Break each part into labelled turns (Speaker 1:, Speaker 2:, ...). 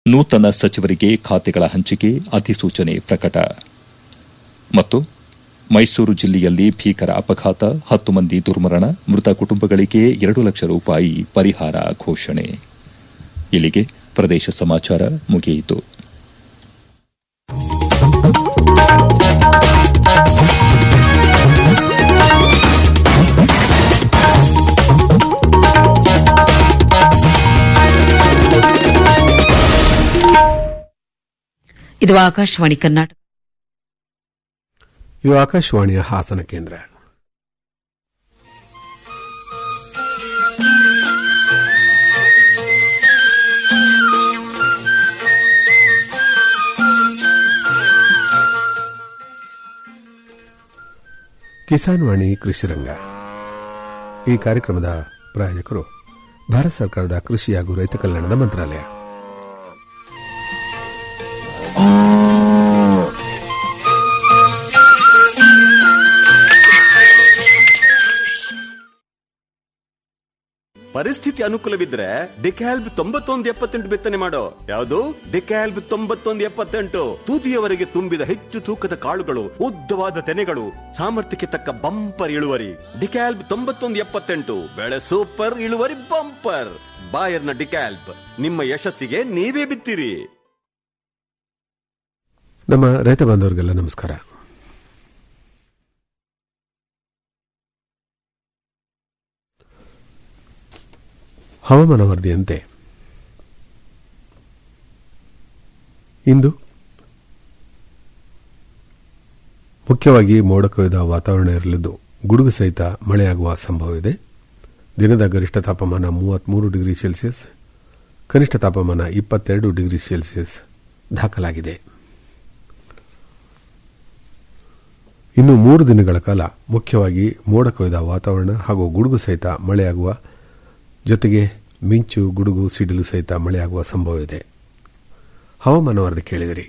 Speaker 1: ನೂತನ ಸಚಿವರಿಗೆ ಖಾತೆಗಳ ಹಂಚಿಕೆ ಅಧಿಸೂಚನೆ ಪ್ರಕಟ ಮತ್ತು ಮೈಸೂರು ಜಿಲ್ಲೆಯಲ್ಲಿ ಭೀಕರ ಅಪಘಾತ ಹತ್ತು ಮಂದಿ ದುರ್ಮರಣ ಮೃತ ಕುಟುಂಬಗಳಿಗೆ ಎರಡು ಲಕ್ಷ ರೂಪಾಯಿ ಪರಿಹಾರ ಘೋಷಣೆ ಇಲ್ಲಿಗೆ ಪ್ರದೇಶ ಸಮಾಚಾರ ಮುಗಿಯಿತು
Speaker 2: ಇದು ಆಕಾಶವಾಣಿ ಕರ್ನಾಟಕ
Speaker 3: ಇದು ಆಕಾಶವಾಣಿಯ ಹಾಸನ ಕೇಂದ್ರ ಕಿಸಾನ್ ವಾಣಿ ಕೃಷಿರಂಗ ಈ ಕಾರ್ಯಕ್ರಮದ ಪ್ರಾಯೋಜಕರು ಭಾರತ ಸರ್ಕಾರದ ಕೃಷಿ ಹಾಗೂ ರೈತ ಕಲ್ಯಾಣದ ಮಂತ್ರಾಲಯ
Speaker 4: ಪರಿಸ್ಥಿತಿ ಅನುಕೂಲವಿದ್ರೆ ಡಿಕ್ಯಾಲ್ಬ್ ತೊಂಬತ್ತೊಂದು ಎಪ್ಪತ್ತೆಂಟು ಬಿತ್ತನೆ ಮಾಡೋ ಯಾವುದು ಡಿಕ್ಯಾಲ್ಬ್ ತೊಂಬತ್ತೊಂದು ಎಪ್ಪತ್ತೆಂಟು ತುದಿಯವರೆಗೆ ತುಂಬಿದ ಹೆಚ್ಚು ತೂಕದ ಕಾಳುಗಳು ಉದ್ದವಾದ ತೆನೆಗಳು ಸಾಮರ್ಥ್ಯಕ್ಕೆ ತಕ್ಕ ಬಂಪರ್ ಇಳುವರಿ ಡಿಕ್ಯಾಲ್ಬ್ ತೊಂಬತ್ತೊಂದು ಎಪ್ಪತ್ತೆಂಟು ಬೆಳೆ ಸೂಪರ್ ಇಳುವರಿ ಬಂಪರ್ ಬಾಯರ್ನ ಡಿಕ್ಯಾಲ್ಬ್ ನಿಮ್ಮ ಯಶಸ್ಸಿಗೆ ನೀವೇ ಬಿತ್ತಿರಿ
Speaker 3: ನಮ್ಮ ರೈತ ಬಾಂಧವರಿಗೆಲ್ಲ ನಮಸ್ಕಾರ ಹವಾಮಾನ ವರದಿಯಂತೆ ಇಂದು ಮುಖ್ಯವಾಗಿ ಮೋಡ ಕವಿದ ವಾತಾವರಣ ಇರಲಿದ್ದು ಗುಡುಗು ಸಹಿತ ಮಳೆಯಾಗುವ ಸಂಭವವಿದೆ ದಿನದ ಗರಿಷ್ಠ ತಾಪಮಾನ ಮೂವತ್ಮೂರು ಡಿಗ್ರಿ ಸೆಲ್ಸಿಯಸ್ ಕನಿಷ್ಠ ತಾಪಮಾನ ಇಪ್ಪತ್ತೆರಡು ಡಿಗ್ರಿ ಸೆಲ್ಸಿಯಸ್ ದಾಖಲಾಗಿದೆ ಇನ್ನು ಮೂರು ದಿನಗಳ ಕಾಲ ಮುಖ್ಯವಾಗಿ ಮೋಡ ಕವಿದ ವಾತಾವರಣ ಹಾಗೂ ಗುಡುಗು ಸಹಿತ ಮಳೆಯಾಗುವ ಜೊತೆಗೆ ಮಿಂಚು ಗುಡುಗು ಸಿಡಿಲು ಸಹಿತ ಮಳೆಯಾಗುವ ಸಂಭವವಿದೆ ಹವಾಮಾನ ವರದಿ ಕೇಳಿದಿರಿ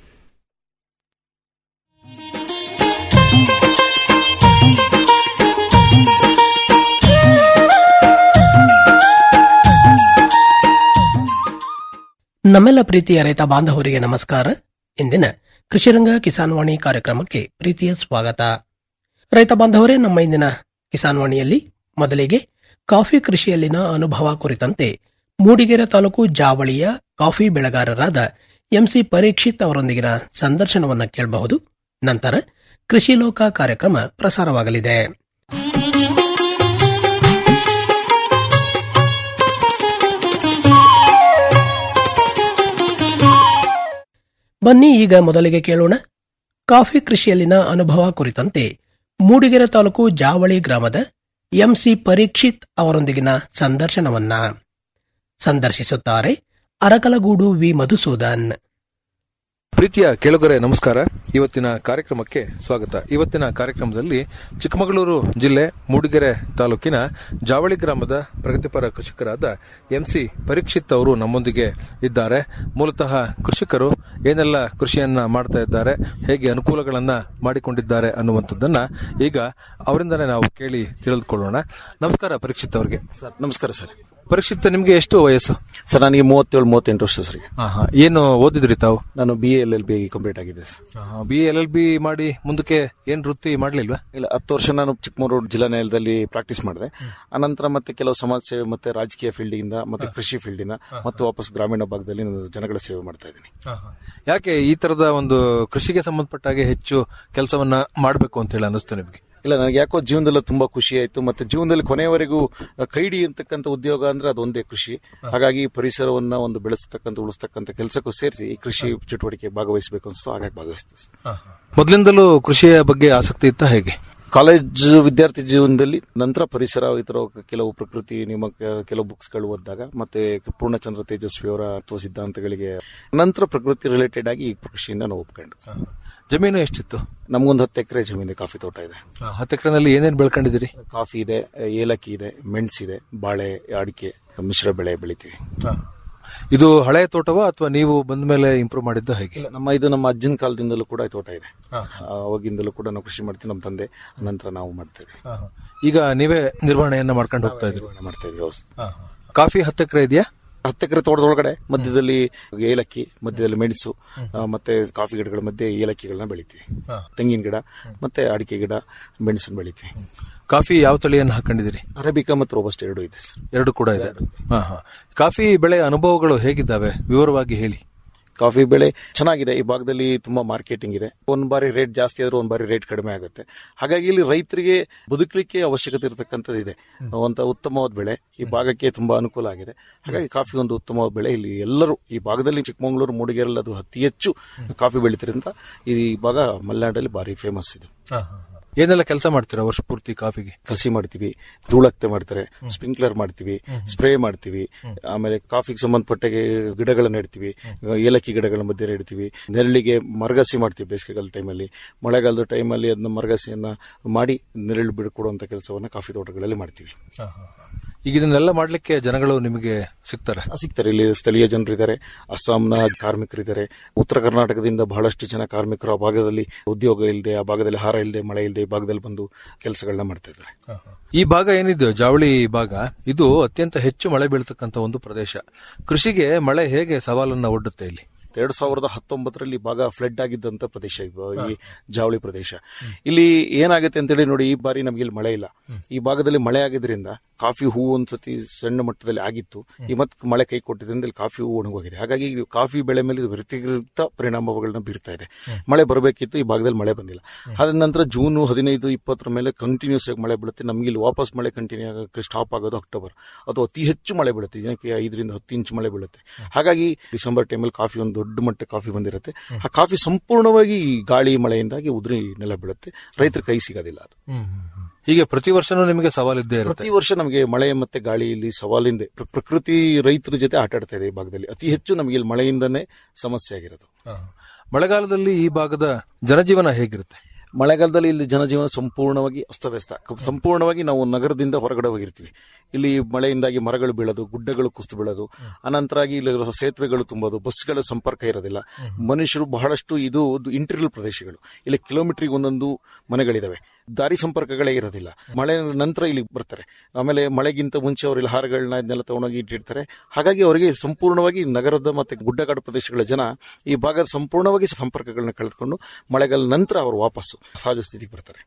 Speaker 5: ನಮ್ಮೆಲ್ಲ ಪ್ರೀತಿಯ ರೈತ ಬಾಂಧವರಿಗೆ ನಮಸ್ಕಾರ ಇಂದಿನ ಕೃಷಿರಂಗ ಕಿಸಾನ್ ವಾಣಿ ಕಾರ್ಯಕ್ರಮಕ್ಕೆ ಪ್ರೀತಿಯ ಸ್ವಾಗತ ರೈತ ಬಾಂಧವರೇ ನಮ್ಮ ಇಂದಿನ ಕಿಸಾನ್ ವಾಣಿಯಲ್ಲಿ ಮೊದಲಿಗೆ ಕಾಫಿ ಕೃಷಿಯಲ್ಲಿನ ಅನುಭವ ಕುರಿತಂತೆ ಮೂಡಿಗೆರೆ ತಾಲೂಕು ಜಾವಳಿಯ ಕಾಫಿ ಬೆಳೆಗಾರರಾದ ಎಂಸಿ ಪರೀಕ್ಷಿತ್ ಅವರೊಂದಿಗಿನ ಸಂದರ್ಶನವನ್ನ ಕೇಳಬಹುದು ನಂತರ ಕೃಷಿ ಲೋಕ ಕಾರ್ಯಕ್ರಮ ಪ್ರಸಾರವಾಗಲಿದೆ ಬನ್ನಿ ಈಗ ಮೊದಲಿಗೆ ಕೇಳೋಣ ಕಾಫಿ ಕೃಷಿಯಲ್ಲಿನ ಅನುಭವ ಕುರಿತಂತೆ ಮೂಡಿಗೆರೆ ತಾಲೂಕು ಜಾವಳಿ ಗ್ರಾಮದ ಎಂಸಿ ಪರೀಕ್ಷಿತ್ ಅವರೊಂದಿಗಿನ ಸಂದರ್ಶನವನ್ನ ಸಂದರ್ಶಿಸುತ್ತಾರೆ ಅರಕಲಗೂಡು ವಿ ಮಧುಸೂದನ್
Speaker 6: ಪ್ರೀತಿಯ ಕೇಳುಗರೆ ನಮಸ್ಕಾರ ಇವತ್ತಿನ ಕಾರ್ಯಕ್ರಮಕ್ಕೆ ಸ್ವಾಗತ ಇವತ್ತಿನ ಕಾರ್ಯಕ್ರಮದಲ್ಲಿ ಚಿಕ್ಕಮಗಳೂರು ಜಿಲ್ಲೆ ಮೂಡಿಗೆರೆ ತಾಲೂಕಿನ ಜಾವಳಿ ಗ್ರಾಮದ ಪ್ರಗತಿಪರ ಕೃಷಿಕರಾದ ಎಂಸಿ ಪರೀಕ್ಷಿತ್ ಅವರು ನಮ್ಮೊಂದಿಗೆ ಇದ್ದಾರೆ ಮೂಲತಃ ಕೃಷಿಕರು ಏನೆಲ್ಲ ಕೃಷಿಯನ್ನ ಮಾಡ್ತಾ ಇದ್ದಾರೆ ಹೇಗೆ ಅನುಕೂಲಗಳನ್ನ ಮಾಡಿಕೊಂಡಿದ್ದಾರೆ ಅನ್ನುವಂಥದ್ದನ್ನ ಈಗ ಅವರಿಂದನೇ ನಾವು ಕೇಳಿ ತಿಳಿದುಕೊಳ್ಳೋಣ ನಮಸ್ಕಾರ ಪರೀಕ್ಷಿತ್ ಅವರಿಗೆ
Speaker 7: ಸರ್ ನಮಸ್ಕಾರ ಸರ್
Speaker 6: ಪರೀಕ್ಷಿತ್ ನಿಮ್ಗೆ ಎಷ್ಟು ವಯಸ್ಸು
Speaker 7: ಸರ್ ನನಗೆ ಮೂವತ್ತೇಳು ಮೂವತ್ತೆಂಟು ವರ್ಷ ಸರ್
Speaker 6: ಏನು ಓದಿದ್ರಿ ತಾವು
Speaker 7: ನಾನು B L L B complete ಆಗಿದೆ sir
Speaker 6: B L L B ಮಾಡಿ ಮುಂದಕ್ಕೆ ಏನ್ ವೃತ್ತಿ ಮಾಡ್ಲಿಲ್ವಾ
Speaker 7: ಇಲ್ಲ ಹತ್ತು ವರ್ಷ ನಾನು ಚಿಕ್ಕಮಗಳೂರು ಜಿಲ್ಲಾ ನ್ಯಾಯಾಲಯದಲ್ಲಿ ಪ್ರಾಕ್ಟೀಸ್ ಮಾಡಿದೆ ಅನಂತರ ಮತ್ತೆ ಕೆಲವು ಸಮಾಜ ಸೇವೆ ಮತ್ತೆ ರಾಜಕೀಯ ಫೀಲ್ಡ್ ಇಂದ ಮತ್ತೆ ಕೃಷಿ ಫೀಲ್ಡ್ ಇಂದ ಮತ್ತೆ ವಾಪಸ್ ಗ್ರಾಮೀಣ ಭಾಗದಲ್ಲಿ ನಾನು ಜನಗಳ ಸೇವೆ ಮಾಡ್ತಾ ಇದ್ದೀನಿ
Speaker 6: ಯಾಕೆ ಈ ತರದ ಒಂದು ಕೃಷಿಗೆ ಸಂಬಂಧಪಟ್ಟ ಹಾಗೆ ಹೆಚ್ಚು ಕೆಲಸವನ್ನ ಮಾಡಬೇಕು ಅಂತ ಹೇಳಿ ಅನಿಸ್ತು ನಿಮಗೆ
Speaker 7: ಇಲ್ಲ ನನಗೆ ಯಾಕೋ ಜೀವನದಲ್ಲಿ ತುಂಬಾ ಖುಷಿ ಆಯ್ತು ಮತ್ತೆ ಜೀವನದಲ್ಲಿ ಕೊನೆಯವರೆಗೂ ಕೈ ಹಿಡಿಯತಕ್ಕಂಥ ಉದ್ಯೋಗ ಅಂದ್ರೆ ಅದೊಂದೇ ಕೃಷಿ ಹಾಗಾಗಿ ಪರಿಸರವನ್ನ ಒಂದು ಬೆಳೆಸತಕ್ಕಂಥ ಉಳಿಸ್ತಕ್ಕಂಥ ಕೆಲಸಕ್ಕೂ ಸೇರಿಸಿ ಈ ಕೃಷಿ ಚಟುವಟಿಕೆ ಭಾಗವಹಿಸಬೇಕು ಅನ್ಸ್ತು ಹಾಗಾಗಿ ಭಾಗವಹಿಸ್ತು ಸರ್.
Speaker 6: ಮೊದಲಿಂದಲೂ ಕೃಷಿಯ ಬಗ್ಗೆ ಆಸಕ್ತಿ ಇತ್ತ ಹೇಗೆ
Speaker 7: ಕಾಲೇಜ್ ವಿದ್ಯಾರ್ಥಿ ಜೀವನದಲ್ಲಿ ನಂತರ ಪರಿಸರ ಈ ತರ ಕೆಲವು ಪ್ರಕೃತಿ ನಿಮ್ಮ ಕೆ- ಕೆಲವು ಬುಕ್ಸ್ ಗಳು ಓದಿದಾಗ ಮತ್ತೆ ಪೂರ್ಣಚಂದ್ರ ತೇಜಸ್ವಿ ಅವರ ತತ್ವ ಸಿದ್ಧಾಂತಗಳಿಗೆ ನಂತರ ಪ್ರಕೃತಿ ರಿಲೇಟೆಡ್ ಆಗಿ ಈ ಕೃಷಿಯಿಂದ ನಾವು ಒಪ್ಕೊಂಡು
Speaker 6: ಜಮೀನು ಎಷ್ಟಿತ್ತು
Speaker 7: ನಮ್ಗೊಂದು ಹತ್ತು ಎಕರೆ ಜಮೀನು ಕಾಫಿ ತೋಟ ಇದೆ
Speaker 6: ಹತ್ತು ಎಕರೆನಲ್ಲಿ ಏನೇನ್ ಬೆಳ್ಕೊಂಡಿದ್ದೀರಿ
Speaker 7: ಕಾಫಿ ಇದೆ ಏಲಕ್ಕಿ ಇದೆ ಮೆಣಸಿದೆ ಬಾಳೆ ಅಡಿಕೆ ಮಿಶ್ರ ಬೆಳೆ ಬೆಳಿತೀವಿ
Speaker 6: ಇದು ಹಳೆಯ ತೋಟವಾ ಅಥವಾ ನೀವು ಬಂದ ಮೇಲೆ ಇಂಪ್ರೂವ್ ಮಾಡಿದ್ದ ಹೇಗೆ
Speaker 7: ಇಲ್ಲ ನಮ್ಮ ಇದು ನಮ್ಮ ಅಜ್ಜನ ಕಾಲದಿಂದಲೂ ಕೂಡ ಈ ತೋಟ ಇದೆ ಅವಾಗಿಂದಲೂ ಕೂಡ ನಾವು ಕೃಷಿ ಮಾಡ್ತೀವಿ ನಮ್ಮ ತಂದೆ ನಂತರ ನಾವು ಮಾಡ್ತೇವೆ
Speaker 6: ಈಗ ನೀವೇ ನಿರ್ವಹಣೆಯನ್ನ ಮಾಡ್ಕೊಂಡು ಹೋಗ್ತಾ ಇದ್ರಿ
Speaker 7: ಮಾಡ್ತಾ ಇದ್ವಿ ಹೌದು.
Speaker 6: ಕಾಫಿ ಹತ್ತು ಎಕರೆ ಇದೆಯಾ
Speaker 7: ಹತ್ತು ಎಕರೆ ತೋಟದೊಳಗಡೆ ಮಧ್ಯದಲ್ಲಿ ಏಲಕ್ಕಿ ಮಧ್ಯದಲ್ಲಿ ಮೆಣಸು ಆ, ಮತ್ತೆ ಕಾಫಿ ಗಿಡಗಳ ಮಧ್ಯೆ ಏಲಕ್ಕಿಗಳನ್ನ ಬೆಳಿತೀವಿ ತೆಂಗಿನ ಗಿಡ ಮತ್ತೆ ಅಡಿಕೆ ಗಿಡ ಮೆಣಸನ್ನು ಬೆಳಿತೀವಿ
Speaker 6: ಕಾಫಿ ಯಾವ ತಳಿಯನ್ನು ಹಾಕೊಂಡಿದ್ದೀರಿ
Speaker 7: ಅರೇಬಿಕಾ ಮತ್ತು ರೋಬಸ್ಟ್ ಎರಡು ಇದೆ ಸರ್
Speaker 6: ಎರಡು ಕೂಡ ಇದೆ ಹಾ ಹಾ ಕಾಫಿ ಬೆಳೆ ಅನುಭವಗಳು ಹೇಗಿದ್ದಾವೆ ವಿವರವಾಗಿ ಹೇಳಿ
Speaker 7: ಕಾಫಿ ಬೆಳೆ ಚೆನ್ನಾಗಿದೆ ಈ ಭಾಗದಲ್ಲಿ ತುಂಬಾ ಮಾರ್ಕೆಟಿಂಗ್ ಇದೆ ಒಂದ್ ಬಾರಿ ರೇಟ್ ಜಾಸ್ತಿ ಆದ್ರೆ ಒಂದ್ ಬಾರಿ ರೇಟ್ ಕಡಿಮೆ ಆಗುತ್ತೆ ಹಾಗಾಗಿ ಇಲ್ಲಿ ರೈತರಿಗೆ ಬದುಕಲಿಕ್ಕೆ ಅವಶ್ಯಕತೆ ಇರತಕ್ಕಂಥದ್ದು ಇದೆ ಅಂತ ಉತ್ತಮವಾದ ಬೆಳೆ ಈ ಭಾಗಕ್ಕೆ ತುಂಬಾ ಅನುಕೂಲ ಆಗಿದೆ ಹಾಗಾಗಿ ಕಾಫಿ ಒಂದು ಉತ್ತಮವಾದ ಬೆಳೆ ಇಲ್ಲಿ ಎಲ್ಲರೂ ಈ ಭಾಗದಲ್ಲಿ ಚಿಕ್ಕಮಗಳೂರು ಮೂಡಿಗೆರೆಯಲ್ಲಿ ಅದು ಅತಿ ಹೆಚ್ಚು ಕಾಫಿ ಬೆಳೀತಿರಿಂದ ಈ ಭಾಗ ಮಲೆನಾಡಲ್ಲಿ ಭಾರಿ ಫೇಮಸ್ ಇದೆ
Speaker 6: ಏನೆಲ್ಲ ಕೆಲಸ ಮಾಡ್ತೀರಾ ವರ್ಷ ಪೂರ್ತಿ ಕಾಫಿಗೆ
Speaker 7: ಕಸಿ ಮಾಡ್ತೀವಿ ಧೂಳಕ್ತೆ ಮಾಡ್ತಾರೆ ಸ್ಪ್ರಿಂಕ್ಲರ್ ಮಾಡ್ತೀವಿ ಸ್ಪ್ರೇ ಮಾಡ್ತೀವಿ ಆಮೇಲೆ ಕಾಫಿಗೆ ಸಂಬಂಧಪಟ್ಟ ಗಿಡಗಳನ್ನ ನೆಡ್ತೀವಿ ಏಲಕ್ಕಿ ಗಿಡಗಳ ಮಧ್ಯೆ ನೆಡ್ತೀವಿ ನೆರಳಿಗೆ ಮರಗಸಿ ಮಾಡ್ತೀವಿ ಬೇಸಿಗೆಗಾಲ ಟೈಮಲ್ಲಿ ಮಳೆಗಾಲದ ಟೈಮಲ್ಲಿ ಅದನ್ನ ಮರಗಸಿಯನ್ನ ಮಾಡಿ ನೆರಳು ಬಿಡ್ಕೊಡುವಂತ ಕೆಲಸವನ್ನ ಕಾಫಿ ತೋಟಗಳಲ್ಲಿ ಮಾಡ್ತೀವಿ
Speaker 6: ಈಗ ಇದನ್ನೆಲ್ಲ ಮಾಡ್ಲಿಕ್ಕೆ ಜನಗಳು ನಿಮಗೆ ಸಿಗ್ತಾರೆ
Speaker 7: ಸಿಗ್ತಾರೆ ಇಲ್ಲಿ ಸ್ಥಳೀಯ ಜನರಿದ್ದಾರೆ ಅಸ್ಸಾಂನ ಕಾರ್ಮಿಕರಿದ್ದಾರೆ ಉತ್ತರ ಕರ್ನಾಟಕದಿಂದ ಬಹಳಷ್ಟು ಜನ ಕಾರ್ಮಿಕರು ಆ ಭಾಗದಲ್ಲಿ ಉದ್ಯೋಗ ಇಲ್ಲದೆ ಆ ಭಾಗದಲ್ಲಿ ಹಾರ ಇಲ್ಲದೆ ಮಳೆ ಇಲ್ಲದೆ ಈ ಭಾಗದಲ್ಲಿ ಬಂದು ಕೆಲಸಗಳನ್ನ ಮಾಡ್ತಾ ಇದ್ದಾರೆ
Speaker 6: ಈ ಭಾಗ ಏನಿದೆ ಜಾವಳಿ ಭಾಗ ಇದು ಅತ್ಯಂತ ಹೆಚ್ಚು ಮಳೆ ಬೀಳ್ತಕ್ಕಂತ ಒಂದು ಪ್ರದೇಶ ಕೃಷಿಗೆ ಮಳೆ ಹೇಗೆ ಸವಾಲನ್ನ ಒಡ್ಡುತ್ತೆ ಇಲ್ಲಿ
Speaker 7: ಎರಡ್ ಸಾವಿರದ ಹತ್ತೊಂಬತ್ತರಲ್ಲಿ ಭಾಗ ಫ್ಲಡ್ ಆಗಿದ್ದಂತ ಪ್ರದೇಶ ಇದು, ಈ ಜಾವಳಿ ಪ್ರದೇಶ ಇಲ್ಲಿ ಏನಾಗುತ್ತೆ ಅಂತೇಳಿ ನೋಡಿ ಈ ಬಾರಿ ನಮಗೆ ಇಲ್ಲಿ ಮಳೆ ಇಲ್ಲ ಈ ಭಾಗದಲ್ಲಿ ಮಳೆ ಆಗಿದ್ರಿಂದ ಕಾಫಿ ಹೂ ಒಂದ್ಸತಿ ಸಣ್ಣ ಮಟ್ಟದಲ್ಲಿ ಆಗಿತ್ತು ಈ ಮತ್ತೆ ಮಳೆ ಕೈ ಕೊಟ್ಟಿದ್ರಿಂದ ಇಲ್ಲಿ ಕಾಫಿ ಹೂ ಒಣಗೋಗಿದೆ ಹಾಗಾಗಿ ಈ ಕಾಫಿ ಬೆಳೆ ಮೇಲೆ ಇದು ವ್ಯತಿರಿಕ್ತ ಪರಿಣಾಮಗಳನ್ನ ಬೀರ್ತಾ ಇದೆ ಮಳೆ ಬರಬೇಕಿತ್ತು ಈ ಭಾಗದಲ್ಲಿ ಮಳೆ ಬಂದಿಲ್ಲ ಅದ ನಂತರ ಜೂನ್ ಹದಿನೈದು ಇಪ್ಪತ್ತರ ಮೇಲೆ ಕಂಟಿನ್ಯೂಸ್ ಆಗಿ ಮಳೆ ಬೀಳುತ್ತೆ ನಮಗೆ ಇಲ್ಲಿ ವಾಪಸ್ ಮಳೆ ಕಂಟಿನ್ಯೂ ಆಗಕ್ಕೆ ಸ್ಟಾಪ್ ಆಗೋದು ಅಕ್ಟೋಬರ್ ಅದು ಅತಿ ಹೆಚ್ಚು ಮಳೆ ಬೀಳುತ್ತೆ ದಿನಕ್ಕೆ ಐದರಿಂದ ಹತ್ತು ಇಂಚು ಮಳೆ ಬೀಳುತ್ತೆ ಹಾಗಾಗಿ ಡಿಸೆಂಬರ್ ಟೈಮಲ್ಲಿ ಕಾಫಿ ಒಂದು ದೊಡ್ಡ ಮಟ್ಟ ಕಾಫಿ ಬಂದಿರುತ್ತೆ ಆ ಕಾಫಿ ಸಂಪೂರ್ಣವಾಗಿ ಈ ಗಾಳಿ ಮಳೆಯಿಂದಾಗಿ ಉದುರಿ ನೆಲ ಬೀಳುತ್ತೆ ರೈತರ ಕೈ ಸಿಗೋದಿಲ್ಲ ಅದು
Speaker 6: ಹೀಗೆ ಪ್ರತಿ ವರ್ಷನೂ ನಿಮಗೆ ಸವಾಲಿದ್ದೇ ಇರುತ್ತೆ
Speaker 7: ಪ್ರತಿ ವರ್ಷ ನಮಗೆ ಮಳೆ ಮತ್ತೆ ಗಾಳಿಯಲ್ಲಿ ಸವಾಲಿಂದ ಪ್ರ- ಪ್ರಕೃತಿ ರೈತರ ಜೊತೆ ಆಟ ಆಡ್ತಾ ಇದೆ ಈ ಭಾಗದಲ್ಲಿ ಅತಿ ಹೆಚ್ಚು ನಮಗೆ ಇಲ್ಲಿ ಮಳೆಯಿಂದನೇ ಸಮಸ್ಯೆ ಆಗಿರೋದು
Speaker 6: ಮಳೆಗಾಲದಲ್ಲಿ ಈ ಭಾಗದ ಜನಜೀವನ ಹೇಗಿರುತ್ತೆ
Speaker 7: ಮಳೆಗಾಲದಲ್ಲಿ ಇಲ್ಲಿ ಜನಜೀವನ ಸಂಪೂರ್ಣವಾಗಿ ಅಸ್ತವ್ಯಸ್ತ ಕ- ಸಂಪೂರ್ಣವಾಗಿ ನಾವು ನಗರದಿಂದ ಹೊರಗಡೆ ಹೋಗಿರ್ತೀವಿ ಇಲ್ಲಿ ಮಳೆಯಿಂದಾಗಿ ಮರಗಳು ಬೀಳೋದು ಗುಡ್ಡಗಳು ಕುಸಿದು ಬೀಳೋದು ಅನಂತರಾಗಿ ಇಲ್ಲಿ ಇರೋ ಸೇತುವೆಗಳು ತುಂಬೋದು ಬಸ್ಗಳ ಸಂಪರ್ಕ ಇರೋದಿಲ್ಲ ಮನುಷ್ಯರು ಬಹಳಷ್ಟು ಇದು ಇಂಟೀರಿಯಲ್ ಪ್ರದೇಶಗಳು ಇಲ್ಲಿ ಕಿಲೋಮೀಟರ್ಗೆ ಒಂದೊಂದು ಮನೆಗಳಿದಾವೆ ದಾರಿ ಸಂಪರ್ಕಗಳೇ ಇರೋದಿಲ್ಲ ಮಳೆ ನಂತರ ಇಲ್ಲಿ ಬರ್ತಾರೆ ಆಮೇಲೆ ಮಳೆಗಿಂತ ಮುಂಚೆ ಅವರು ಇಲ್ಲಿ ಹಾರಗಳನ್ನ ಇದನ್ನೆಲ್ಲ ತಗೊಂಡೋಗಿ ಇಟ್ಟಿರ್ತಾರೆ ಹಾಗಾಗಿ ಅವರಿಗೆ ಸಂಪೂರ್ಣವಾಗಿ ನಗರದ ಮತ್ತೆ ಗುಡ್ಡಗಾಡು ಪ್ರದೇಶಗಳ ಜನ ಈ ಭಾಗದ ಸಂಪೂರ್ಣವಾಗಿ ಸಂಪರ್ಕಗಳನ್ನ ಕಳೆದುಕೊಂಡು ಮಳೆಗಾಲ ನಂತರ ಅವರು ವಾಪಸ್ಸು ಸಹಜ ಸ್ಥಿತಿಗೆ ಬರ್ತಾರೆ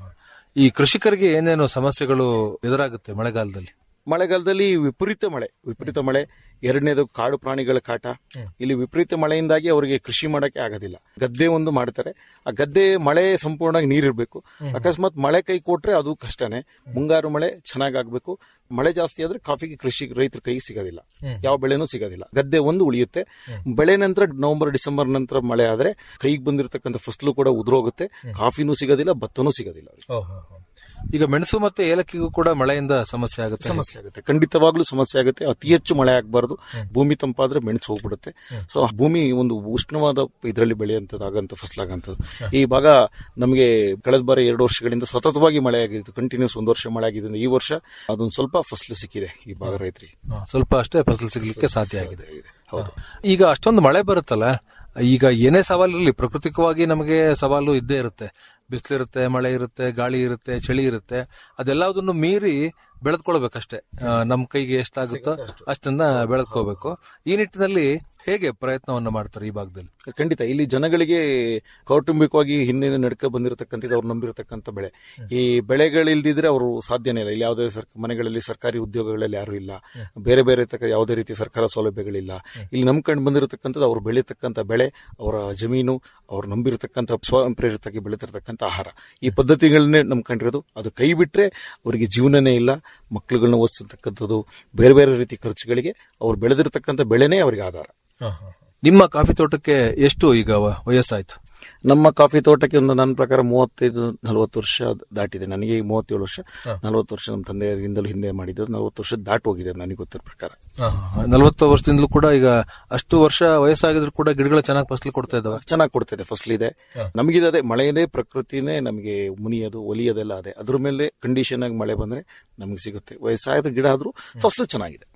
Speaker 6: ಈ ಕೃಷಿಕರಿಗೆ ಏನೇನು ಸಮಸ್ಯೆಗಳು ಎದುರಾಗುತ್ತೆ ಮಳೆಗಾಲದಲ್ಲಿ
Speaker 7: ಮಳೆಗಾಲದಲ್ಲಿ ವಿಪರೀತ ಮಳೆ ವಿಪರೀತ ಮಳೆ ಎರಡನೇದು ಕಾಡು ಪ್ರಾಣಿಗಳ ಕಾಟ ಇಲ್ಲಿ ವಿಪರೀತ ಮಳೆಯಿಂದಾಗಿ ಅವರಿಗೆ ಕೃಷಿ ಮಾಡಕ್ಕೆ ಆಗೋದಿಲ್ಲ ಗದ್ದೆ ಒಂದು ಮಾಡ್ತಾರೆ ಆ ಗದ್ದೆ ಮಳೆ ಸಂಪೂರ್ಣವಾಗಿ ನೀರಿರ್ಬೇಕು ಅಕಸ್ಮಾತ್ ಮಳೆ ಕೈ ಕೊಟ್ರೆ ಅದು ಕಷ್ಟನೇ ಮುಂಗಾರು ಮಳೆ ಚೆನ್ನಾಗ್ ಆಗ್ಬೇಕು ಮಳೆ ಜಾಸ್ತಿ ಆದ್ರೆ ಕಾಫಿಗೆ ಕೃಷಿ ರೈತರ ಕೈ ಸಿಗೋದಿಲ್ಲ ಯಾವ ಬೆಳೆನೂ ಸಿಗೋದಿಲ್ಲ ಗದ್ದೆ ಒಂದು ಉಳಿಯುತ್ತೆ ಬೆಳೆ ನಂತರ ನವೆಂಬರ್ ಡಿಸೆಂಬರ್ ನಂತರ ಮಳೆ ಆದ್ರೆ ಕೈಗೆ ಬಂದಿರತಕ್ಕಂಥ ಫಸಲು ಕೂಡ ಉದುರೋಗುತ್ತೆ ಕಾಫಿನೂ ಸಿಗೋದಿಲ್ಲ ಭತ್ತನೂ ಸಿಗೋದಿಲ್ಲ ಅವ್ರಿಗೆ.
Speaker 6: ಈಗ ಮೆಣಸು ಮತ್ತೆ ಏಲಕ್ಕಿಗೂ ಕೂಡ ಮಳೆಯಿಂದ ಸಮಸ್ಯೆ ಆಗುತ್ತೆ
Speaker 7: ಸಮಸ್ಯೆ ಆಗುತ್ತೆ ಖಂಡಿತವಾಗ್ಲೂ ಸಮಸ್ಯೆ ಆಗುತ್ತೆ ಅತಿ ಹೆಚ್ಚು ಮಳೆ ಆಗಬಾರ್ದು ಭೂಮಿ ತಂಪಾದ್ರೆ ಮೆಣಸು ಹೋಗ್ಬಿಡುತ್ತೆ ಸೊ ಆ ಭೂಮಿ ಒಂದು ಉಷ್ಣವಾದ ಇದರಲ್ಲಿ ಬೆಳೆಯಂತದಾಗಂತ ಫಸಲಾಗಂತದ್ದು ಈ ಭಾಗ ನಮಗೆ ಕಳೆದ ಬಾರಿ ಎರಡು ವರ್ಷಗಳಿಂದ ಸತತವಾಗಿ ಮಳೆ ಆಗಿತ್ತು ಕಂಟಿನ್ಯೂಸ್ ಒಂದು ವರ್ಷ ಮಳೆ ಆಗಿದ್ದರಿಂದ ಈ ವರ್ಷ ಅದೊಂದು ಸ್ವಲ್ಪ ಫಸಲು ಸಿಕ್ಕಿದೆ ಈ ಭಾಗ ರೈತರಿಗೆ
Speaker 6: ಹಾ, ಸ್ವಲ್ಪ ಅಷ್ಟೇ ಫಸಲು ಸಿಗ್ಲಿಕ್ಕೆ ಸಾಧ್ಯ ಆಗಿದೆ ಹೌದು ಈಗ ಅಷ್ಟೊಂದು ಮಳೆ ಬರುತ್ತಲ್ಲ ಈಗ ಏನೇ ಸವಾಲಿರಲಿ ಪ್ರಾಕೃತಿಕವಾಗಿ ನಮಗೆ ಸವಾಲು ಇದ್ದೇ ಇರುತ್ತೆ ಬಿಸಿಲಿರುತ್ತೆ ಮಳೆ ಇರುತ್ತೆ ಗಾಳಿ ಇರುತ್ತೆ ಚಳಿ ಇರುತ್ತೆ ಅದೆಲ್ಲದನ್ನು ಮೀರಿ ಬೆಳೆದ್ಕೊಳ್ಬೇಕಷ್ಟೇ ಆ, ನಮ್ ಕೈಗೆ ಎಷ್ಟಾಗುತ್ತೋ ಅಷ್ಟನ್ನ ಬೆಳೆದ್ಕೋಬೇಕು ಈ ನಿಟ್ಟಿನಲ್ಲಿ ಹೇಗೆ ಪ್ರಯತ್ನವನ್ನ ಮಾಡ್ತಾರೆ ಈ ಭಾಗದಲ್ಲಿ
Speaker 7: ಖಂಡಿತ ಇಲ್ಲಿ ಜನಗಳಿಗೆ ಕೌಟುಂಬಿಕವಾಗಿ ಹಿಂದೆ ನಡ್ಕ ಬಂದಿರತಕ್ಕಂಥದ್ದು ಅವ್ರು ನಂಬಿರತಕ್ಕಂಥ ಬೆಳೆ ಈ ಬೆಳೆಗಳಿಲ್ದಿದ್ರೆ ಅವರು ಸಾಧ್ಯನೇ ಇಲ್ಲ ಇಲ್ಲಿ ಯಾವುದೇ ಸರ್ಕ ಮನೆಗಳಲ್ಲಿ ಸರ್ಕಾರಿ ಉದ್ಯೋಗಗಳಲ್ಲಿ ಯಾರು ಇಲ್ಲ ಬೇರೆ ಬೇರೆ ತಕ್ಕ ಯಾವುದೇ ರೀತಿ ಸರ್ಕಾರ ಸೌಲಭ್ಯಗಳಿಲ್ಲ ಇಲ್ಲಿ ನಂಬ್ಕೊಂಡು ಬಂದಿರತಕ್ಕಂಥದ್ದು ಅವ್ರು ಬೆಳೀತಕ್ಕಂಥ ಬೆಳೆ ಅವರ ಜಮೀನು ಅವ್ರು ನಂಬಿರತಕ್ಕಂಥ ಸ್ವಯಂ ಪ್ರೇರಿತವಾಗಿ ಬೆಳೀತಿರ್ತಕ್ಕಂಥ ಆಹಾರ ಈ ಪದ್ಧತಿಗಳನ್ನೇ ನಂಬ್ಕೊಂಡಿರೋದು ಅದು ಕೈ ಬಿಟ್ರೆ ಅವರಿಗೆ ಜೀವನನೇ ಇಲ್ಲ ಮಕ್ಕಳುಗಳನ್ನ ಓದಿಸತಕ್ಕಂಥದ್ದು ಬೇರೆ ಬೇರೆ ರೀತಿ ಖರ್ಚುಗಳಿಗೆ ಅವ್ರು ಬೆಳೆದಿರತಕ್ಕಂಥ ಬೆಳೆನೇ ಅವರಿಗೆ ಆಧಾರ
Speaker 6: ನಿಮ್ಮ ಕಾಫಿ ತೋಟಕ್ಕೆ ಎಷ್ಟು ಈಗ ವ- ವಯಸ್ಸಾಯ್ತು
Speaker 7: ನಮ್ಮ ಕಾಫಿ ತೋಟಕ್ಕೆ ಒಂದು ನನ್ನ ಪ್ರಕಾರ ಮೂವತ್ತೈದು ನಲವತ್ತು ವರ್ಷ ದಾಟಿದೆ ನನಗೆ ಈಗ ಮೂವತ್ತೇಳು ವರ್ಷ ನಲವತ್ತು ವರ್ಷ ನಮ್ಮ ತಂದೆಯಿಂದಲೂ ಹಿಂದೆ ಮಾಡಿದ್ದು ನಲವತ್ತು ವರ್ಷ ದಾಟ್ ಹೋಗಿದೆ ನನಗೆ ಗೊತ್ತಿರೋ ಪ್ರಕಾರ
Speaker 6: ನಲವತ್ತು ವರ್ಷದಿಂದಲೂ ಕೂಡ ಈಗ ಅಷ್ಟು ವರ್ಷ ವಯಸ್ಸಾಗಿದ್ರು ಕೂಡ ಗಿಡಗಳು ಚೆನ್ನಾಗಿ ಫಸಲು ಕೊಡ್ತಾ ಇದಾವೆ
Speaker 7: ಚೆನ್ನಾಗಿ ಕೊಡ್ತಿದೆ ಫಸಲಿದೆ ನಮಗಿದೆ ಅದೇ ಮಳೆನೇ ಪ್ರಕೃತಿನೇ ನಮಗೆ ಮುನಿಯೋದು ಒಲಿಯೋದೆಲ್ಲ ಅದೇ ಅದ್ರ ಮೇಲೆ ಕಂಡೀಷನ್ ಆಗಿ ಮಳೆ ಬಂದ್ರೆ ನಮಗೆ ಸಿಗುತ್ತೆ ವಯಸ್ಸಾದ ಗಿಡ ಆದ್ರೂ ಫಸಲು ಚೆನ್ನಾಗಿದೆ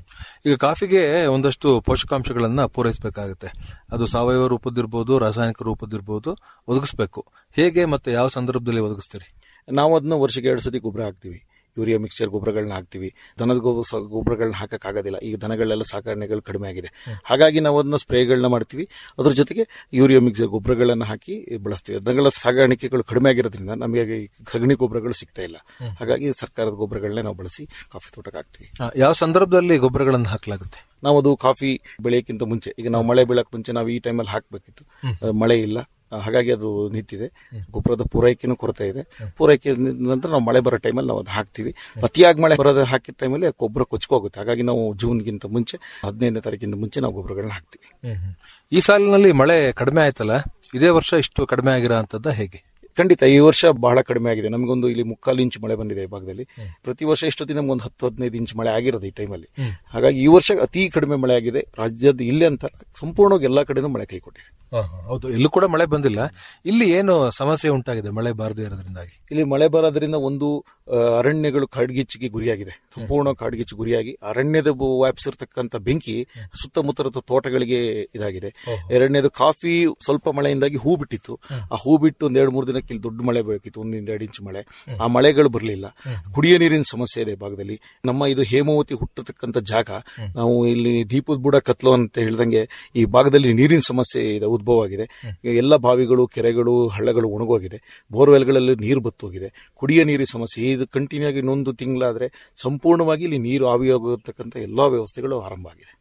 Speaker 6: ಈಗ ಕಾಫಿಗೆ ಒಂದಷ್ಟು ಪೋಷಕಾಂಶಗಳನ್ನ ಪೂರೈಸಬೇಕಾಗುತ್ತೆ ಅದು ಸಾವಯವ ರೂಪದಿರ್ಬೋದು ರಾಸಾಯನಿಕ ರೂಪದಿರ್ಬೋದು ಒದಗಿಸ್ಬೇಕು ಹೇಗೆ ಮತ್ತೆ ಯಾವ ಸಂದರ್ಭದಲ್ಲಿ ಒದಗಿಸ್ತೀರಿ
Speaker 7: ನಾವು ಅದನ್ನ ವರ್ಷಕ್ಕೆ ಎರಡು ಸತಿ ಗೊಬ್ಬರ ಹಾಕ್ತಿವಿ ಯೂರಿಯಾ ಮಿಕ್ಸ್ಚರ್ ಗೊಬ್ಬರಗಳನ್ನ ಹಾಕ್ತಿವಿ ದನದ ಗೊಬ್ಬ ಸ- ಗೊಬ್ಬರಗಳನ್ನ ಹಾಕಕ್ಕಾಗೋದಿಲ್ಲ ಈಗ ದನಗಳೆಲ್ಲ ಸಾಕಾಣೆಗಳು ಕಡಿಮೆ ಆಗಿದೆ ಹಾಗಾಗಿ ನಾವು ಅದನ್ನ ಸ್ಪ್ರೇಗಳನ್ನ ಮಾಡ್ತೀವಿ ಅದ್ರ ಜೊತೆಗೆ ಯೂರಿಯಾ ಮಿಕ್ಸ್ಚರ್ ಗೊಬ್ಬರಗಳನ್ನ ಹಾಕಿ ಬಳಸ್ತೀವಿ ದನಗಳ ಸಾಗಾಣಿಕೆಗಳು ಕಡಿಮೆ ಆಗಿರೋದ್ರಿಂದ ನಮಗೆ ಈ ಸಗಣಿ ಗೊಬ್ಬರಗಳು ಸಿಗ್ತಾ ಇಲ್ಲ ಹಾಗಾಗಿ ಸರ್ಕಾರದ ಗೊಬ್ಬರಗಳನ್ನೇ ನಾವು ಬಳಸಿ ಕಾಫಿ ತೋಟಕ್ಕೆ ಹಾಕ್ತೀವಿ
Speaker 6: ಆ, ಯಾವ ಸಂದರ್ಭದಲ್ಲಿ ಗೊಬ್ಬರಗಳನ್ನು ಹಾಕಲಾಗುತ್ತೆ
Speaker 7: ನಾವು ಅದು ಕಾಫಿ ಬೆಳೆಯಕ್ಕಿಂತ ಮುಂಚೆ ಈಗ ನಾವು ಮಳೆ ಬೀಳಕ್ ಮುಂಚೆ ನಾವು ಈ ಟೈಮಲ್ಲಿ ಹಾಕಬೇಕಿತ್ತು ಮಳೆ ಇಲ್ಲ ಆ, ಹಾಗಾಗಿ ಅದು ನಿಂತಿದೆ ಗೊಬ್ಬರದ ಪೂರೈಕೆನೂ ಕೊರತೆ ಇದೆ ಪೂರೈಕೆ ನಂತರ ನಾವು ಮಳೆ ಬರೋ ಟೈಮಲ್ಲಿ ನಾವು ಅದು ಹಾಕ್ತಿವಿ ಅತಿಯಾಗಿ ಮಳೆ ಬರೋದು ಹಾಕಿದ ಟೈಮಲ್ಲಿ ಗೊಬ್ಬರ ಕೊಚ್ಕೋಗುತ್ತೆ ಹಾಗಾಗಿ ನಾವು ಜೂನ್ಗಿಂತ ಮುಂಚೆ ಹದಿನೈದನೇ ತಾರೀಕಿಂತ ಮುಂಚೆ ನಾವು ಗೊಬ್ಬರಗಳನ್ನ ಹಾಕ್ತಿವಿ
Speaker 6: ಈ ಸಾಲಿನಲ್ಲಿ ಮಳೆ ಕಡಿಮೆ ಆಯ್ತಲ್ಲ ಇದೇ ವರ್ಷ ಇಷ್ಟು ಕಡಿಮೆ ಆಗಿರೋ ಅಂತದ್ದ ಹೇಗೆ
Speaker 7: ಖಂಡಿತ ಈ ವರ್ಷ ಬಹಳ ಕಡಿಮೆ ಆಗಿದೆ ನಮಗೊಂದು ಇಲ್ಲಿ ಮುಕ್ಕಾಲು ಇಂಚು ಮಳೆ ಬಂದಿದೆ ಈ ಭಾಗದಲ್ಲಿ ಪ್ರತಿ ವರ್ಷ ಇಷ್ಟೊತ್ತಿನ ನಮ್ಗೊಂದು ಹತ್ತು ಹದಿನೈದು ಇಂಚು ಮಳೆ ಆಗಿರೋದು ಈ ಟೈಮಲ್ಲಿ ಹಾಗಾಗಿ ಈ ವರ್ಷ ಅತಿ ಕಡಿಮೆ ಮಳೆ ಆಗಿದೆ ರಾಜ್ಯದ ಇಲ್ಲಿ ಅಂತ ಸಂಪೂರ್ಣವಾಗಿ ಎಲ್ಲಾ ಕಡೆನೂ ಮಳೆ ಕೈ ಕೊಟ್ಟಿದೆ
Speaker 6: ಹೌದು ಇಲ್ಲೂ ಕೂಡ ಮಳೆ ಬಂದಿಲ್ಲ ಇಲ್ಲಿ ಏನು ಸಮಸ್ಯೆ ಉಂಟಾಗಿದೆ ಮಳೆ ಬಾರದೇ ಇರೋದ್ರಿಂದಾಗಿ
Speaker 7: ಇಲ್ಲಿ ಮಳೆ ಬರೋದ್ರಿಂದ ಒಂದು ಆ, ಅರಣ್ಯಗಳು ಕಾಡ್ಗಿಚ್ಚಿಗೆ ಗುರಿಯಾಗಿದೆ ಸಂಪೂರ್ಣ ಕಾಡ್ಗಿಚ್ಚು ಗುರಿಯಾಗಿ ಅರಣ್ಯದ ಬು- ವ್ಯಾಪಿಸಿರ್ತಕ್ಕಂಥ ಬೆಂಕಿ ಸುತ್ತಮುತ್ತಲ ತೋಟಗಳಿಗೆ ಇದಾಗಿದೆ ಎರಡನೇದು ಕಾಫಿ ಸ್ವಲ್ಪ ಮಳೆಯಿಂದಾಗಿ ಹೂ ಬಿಟ್ಟಿತ್ತು ಆ ಹೂ ಬಿಟ್ಟು ಒಂದ್ ಎರಡು ಮೂರು ದಿನಕ್ಕೆ ಇಲ್ಲಿ ದೊಡ್ಡ ಮಳೆ ಬೇಕಿತ್ತು ಒಂದಿಂದ ಎರಡು ಇಂಚು ಮಳೆ ಆ ಮಳೆಗಳು ಬರಲಿಲ್ಲ ಕುಡಿಯ ನೀರಿನ ಸಮಸ್ಯೆ ಇದೆ ಈ ಭಾಗದಲ್ಲಿ ನಮ್ಮ ಇದು ಹೇಮಾವತಿ ಹುಟ್ಟತಕ್ಕಂಥ ಜಾಗ ನಾವು ಇಲ್ಲಿ ದೀಪದ ಬುಡ ಕತ್ಲು ಅಂತ ಹೇಳ್ದಂಗೆ ಈ ಭಾಗದಲ್ಲಿ ನೀರಿನ ಸಮಸ್ಯೆ ಇದೆ ಉದ್ಭವ ಆಗಿದೆ ಎಲ್ಲ ಬಾವಿಗಳು ಕೆರೆಗಳು ಹಳ್ಳಗಳು ಒಣಗೋಗಿದೆ ಬೋರ್ವೆಲ್ಗಳಲ್ಲಿ ನೀರು ಬತ್ತೋಗಿದೆ ಕುಡಿಯ ನೀರಿನ ಸಮಸ್ಯೆ ಇದು ಕಂಟಿನ್ಯೂ ಆಗಿ ಇನ್ನೊಂದು ತಿಂಗಳಾದ್ರೆ ಸಂಪೂರ್ಣವಾಗಿ ಇಲ್ಲಿ ನೀರು ಆವಿಯಾಗತಕ್ಕಂಥ ಎಲ್ಲಾ ವ್ಯವಸ್ಥೆಗಳು ಆರಂಭ ಆಗಿದೆ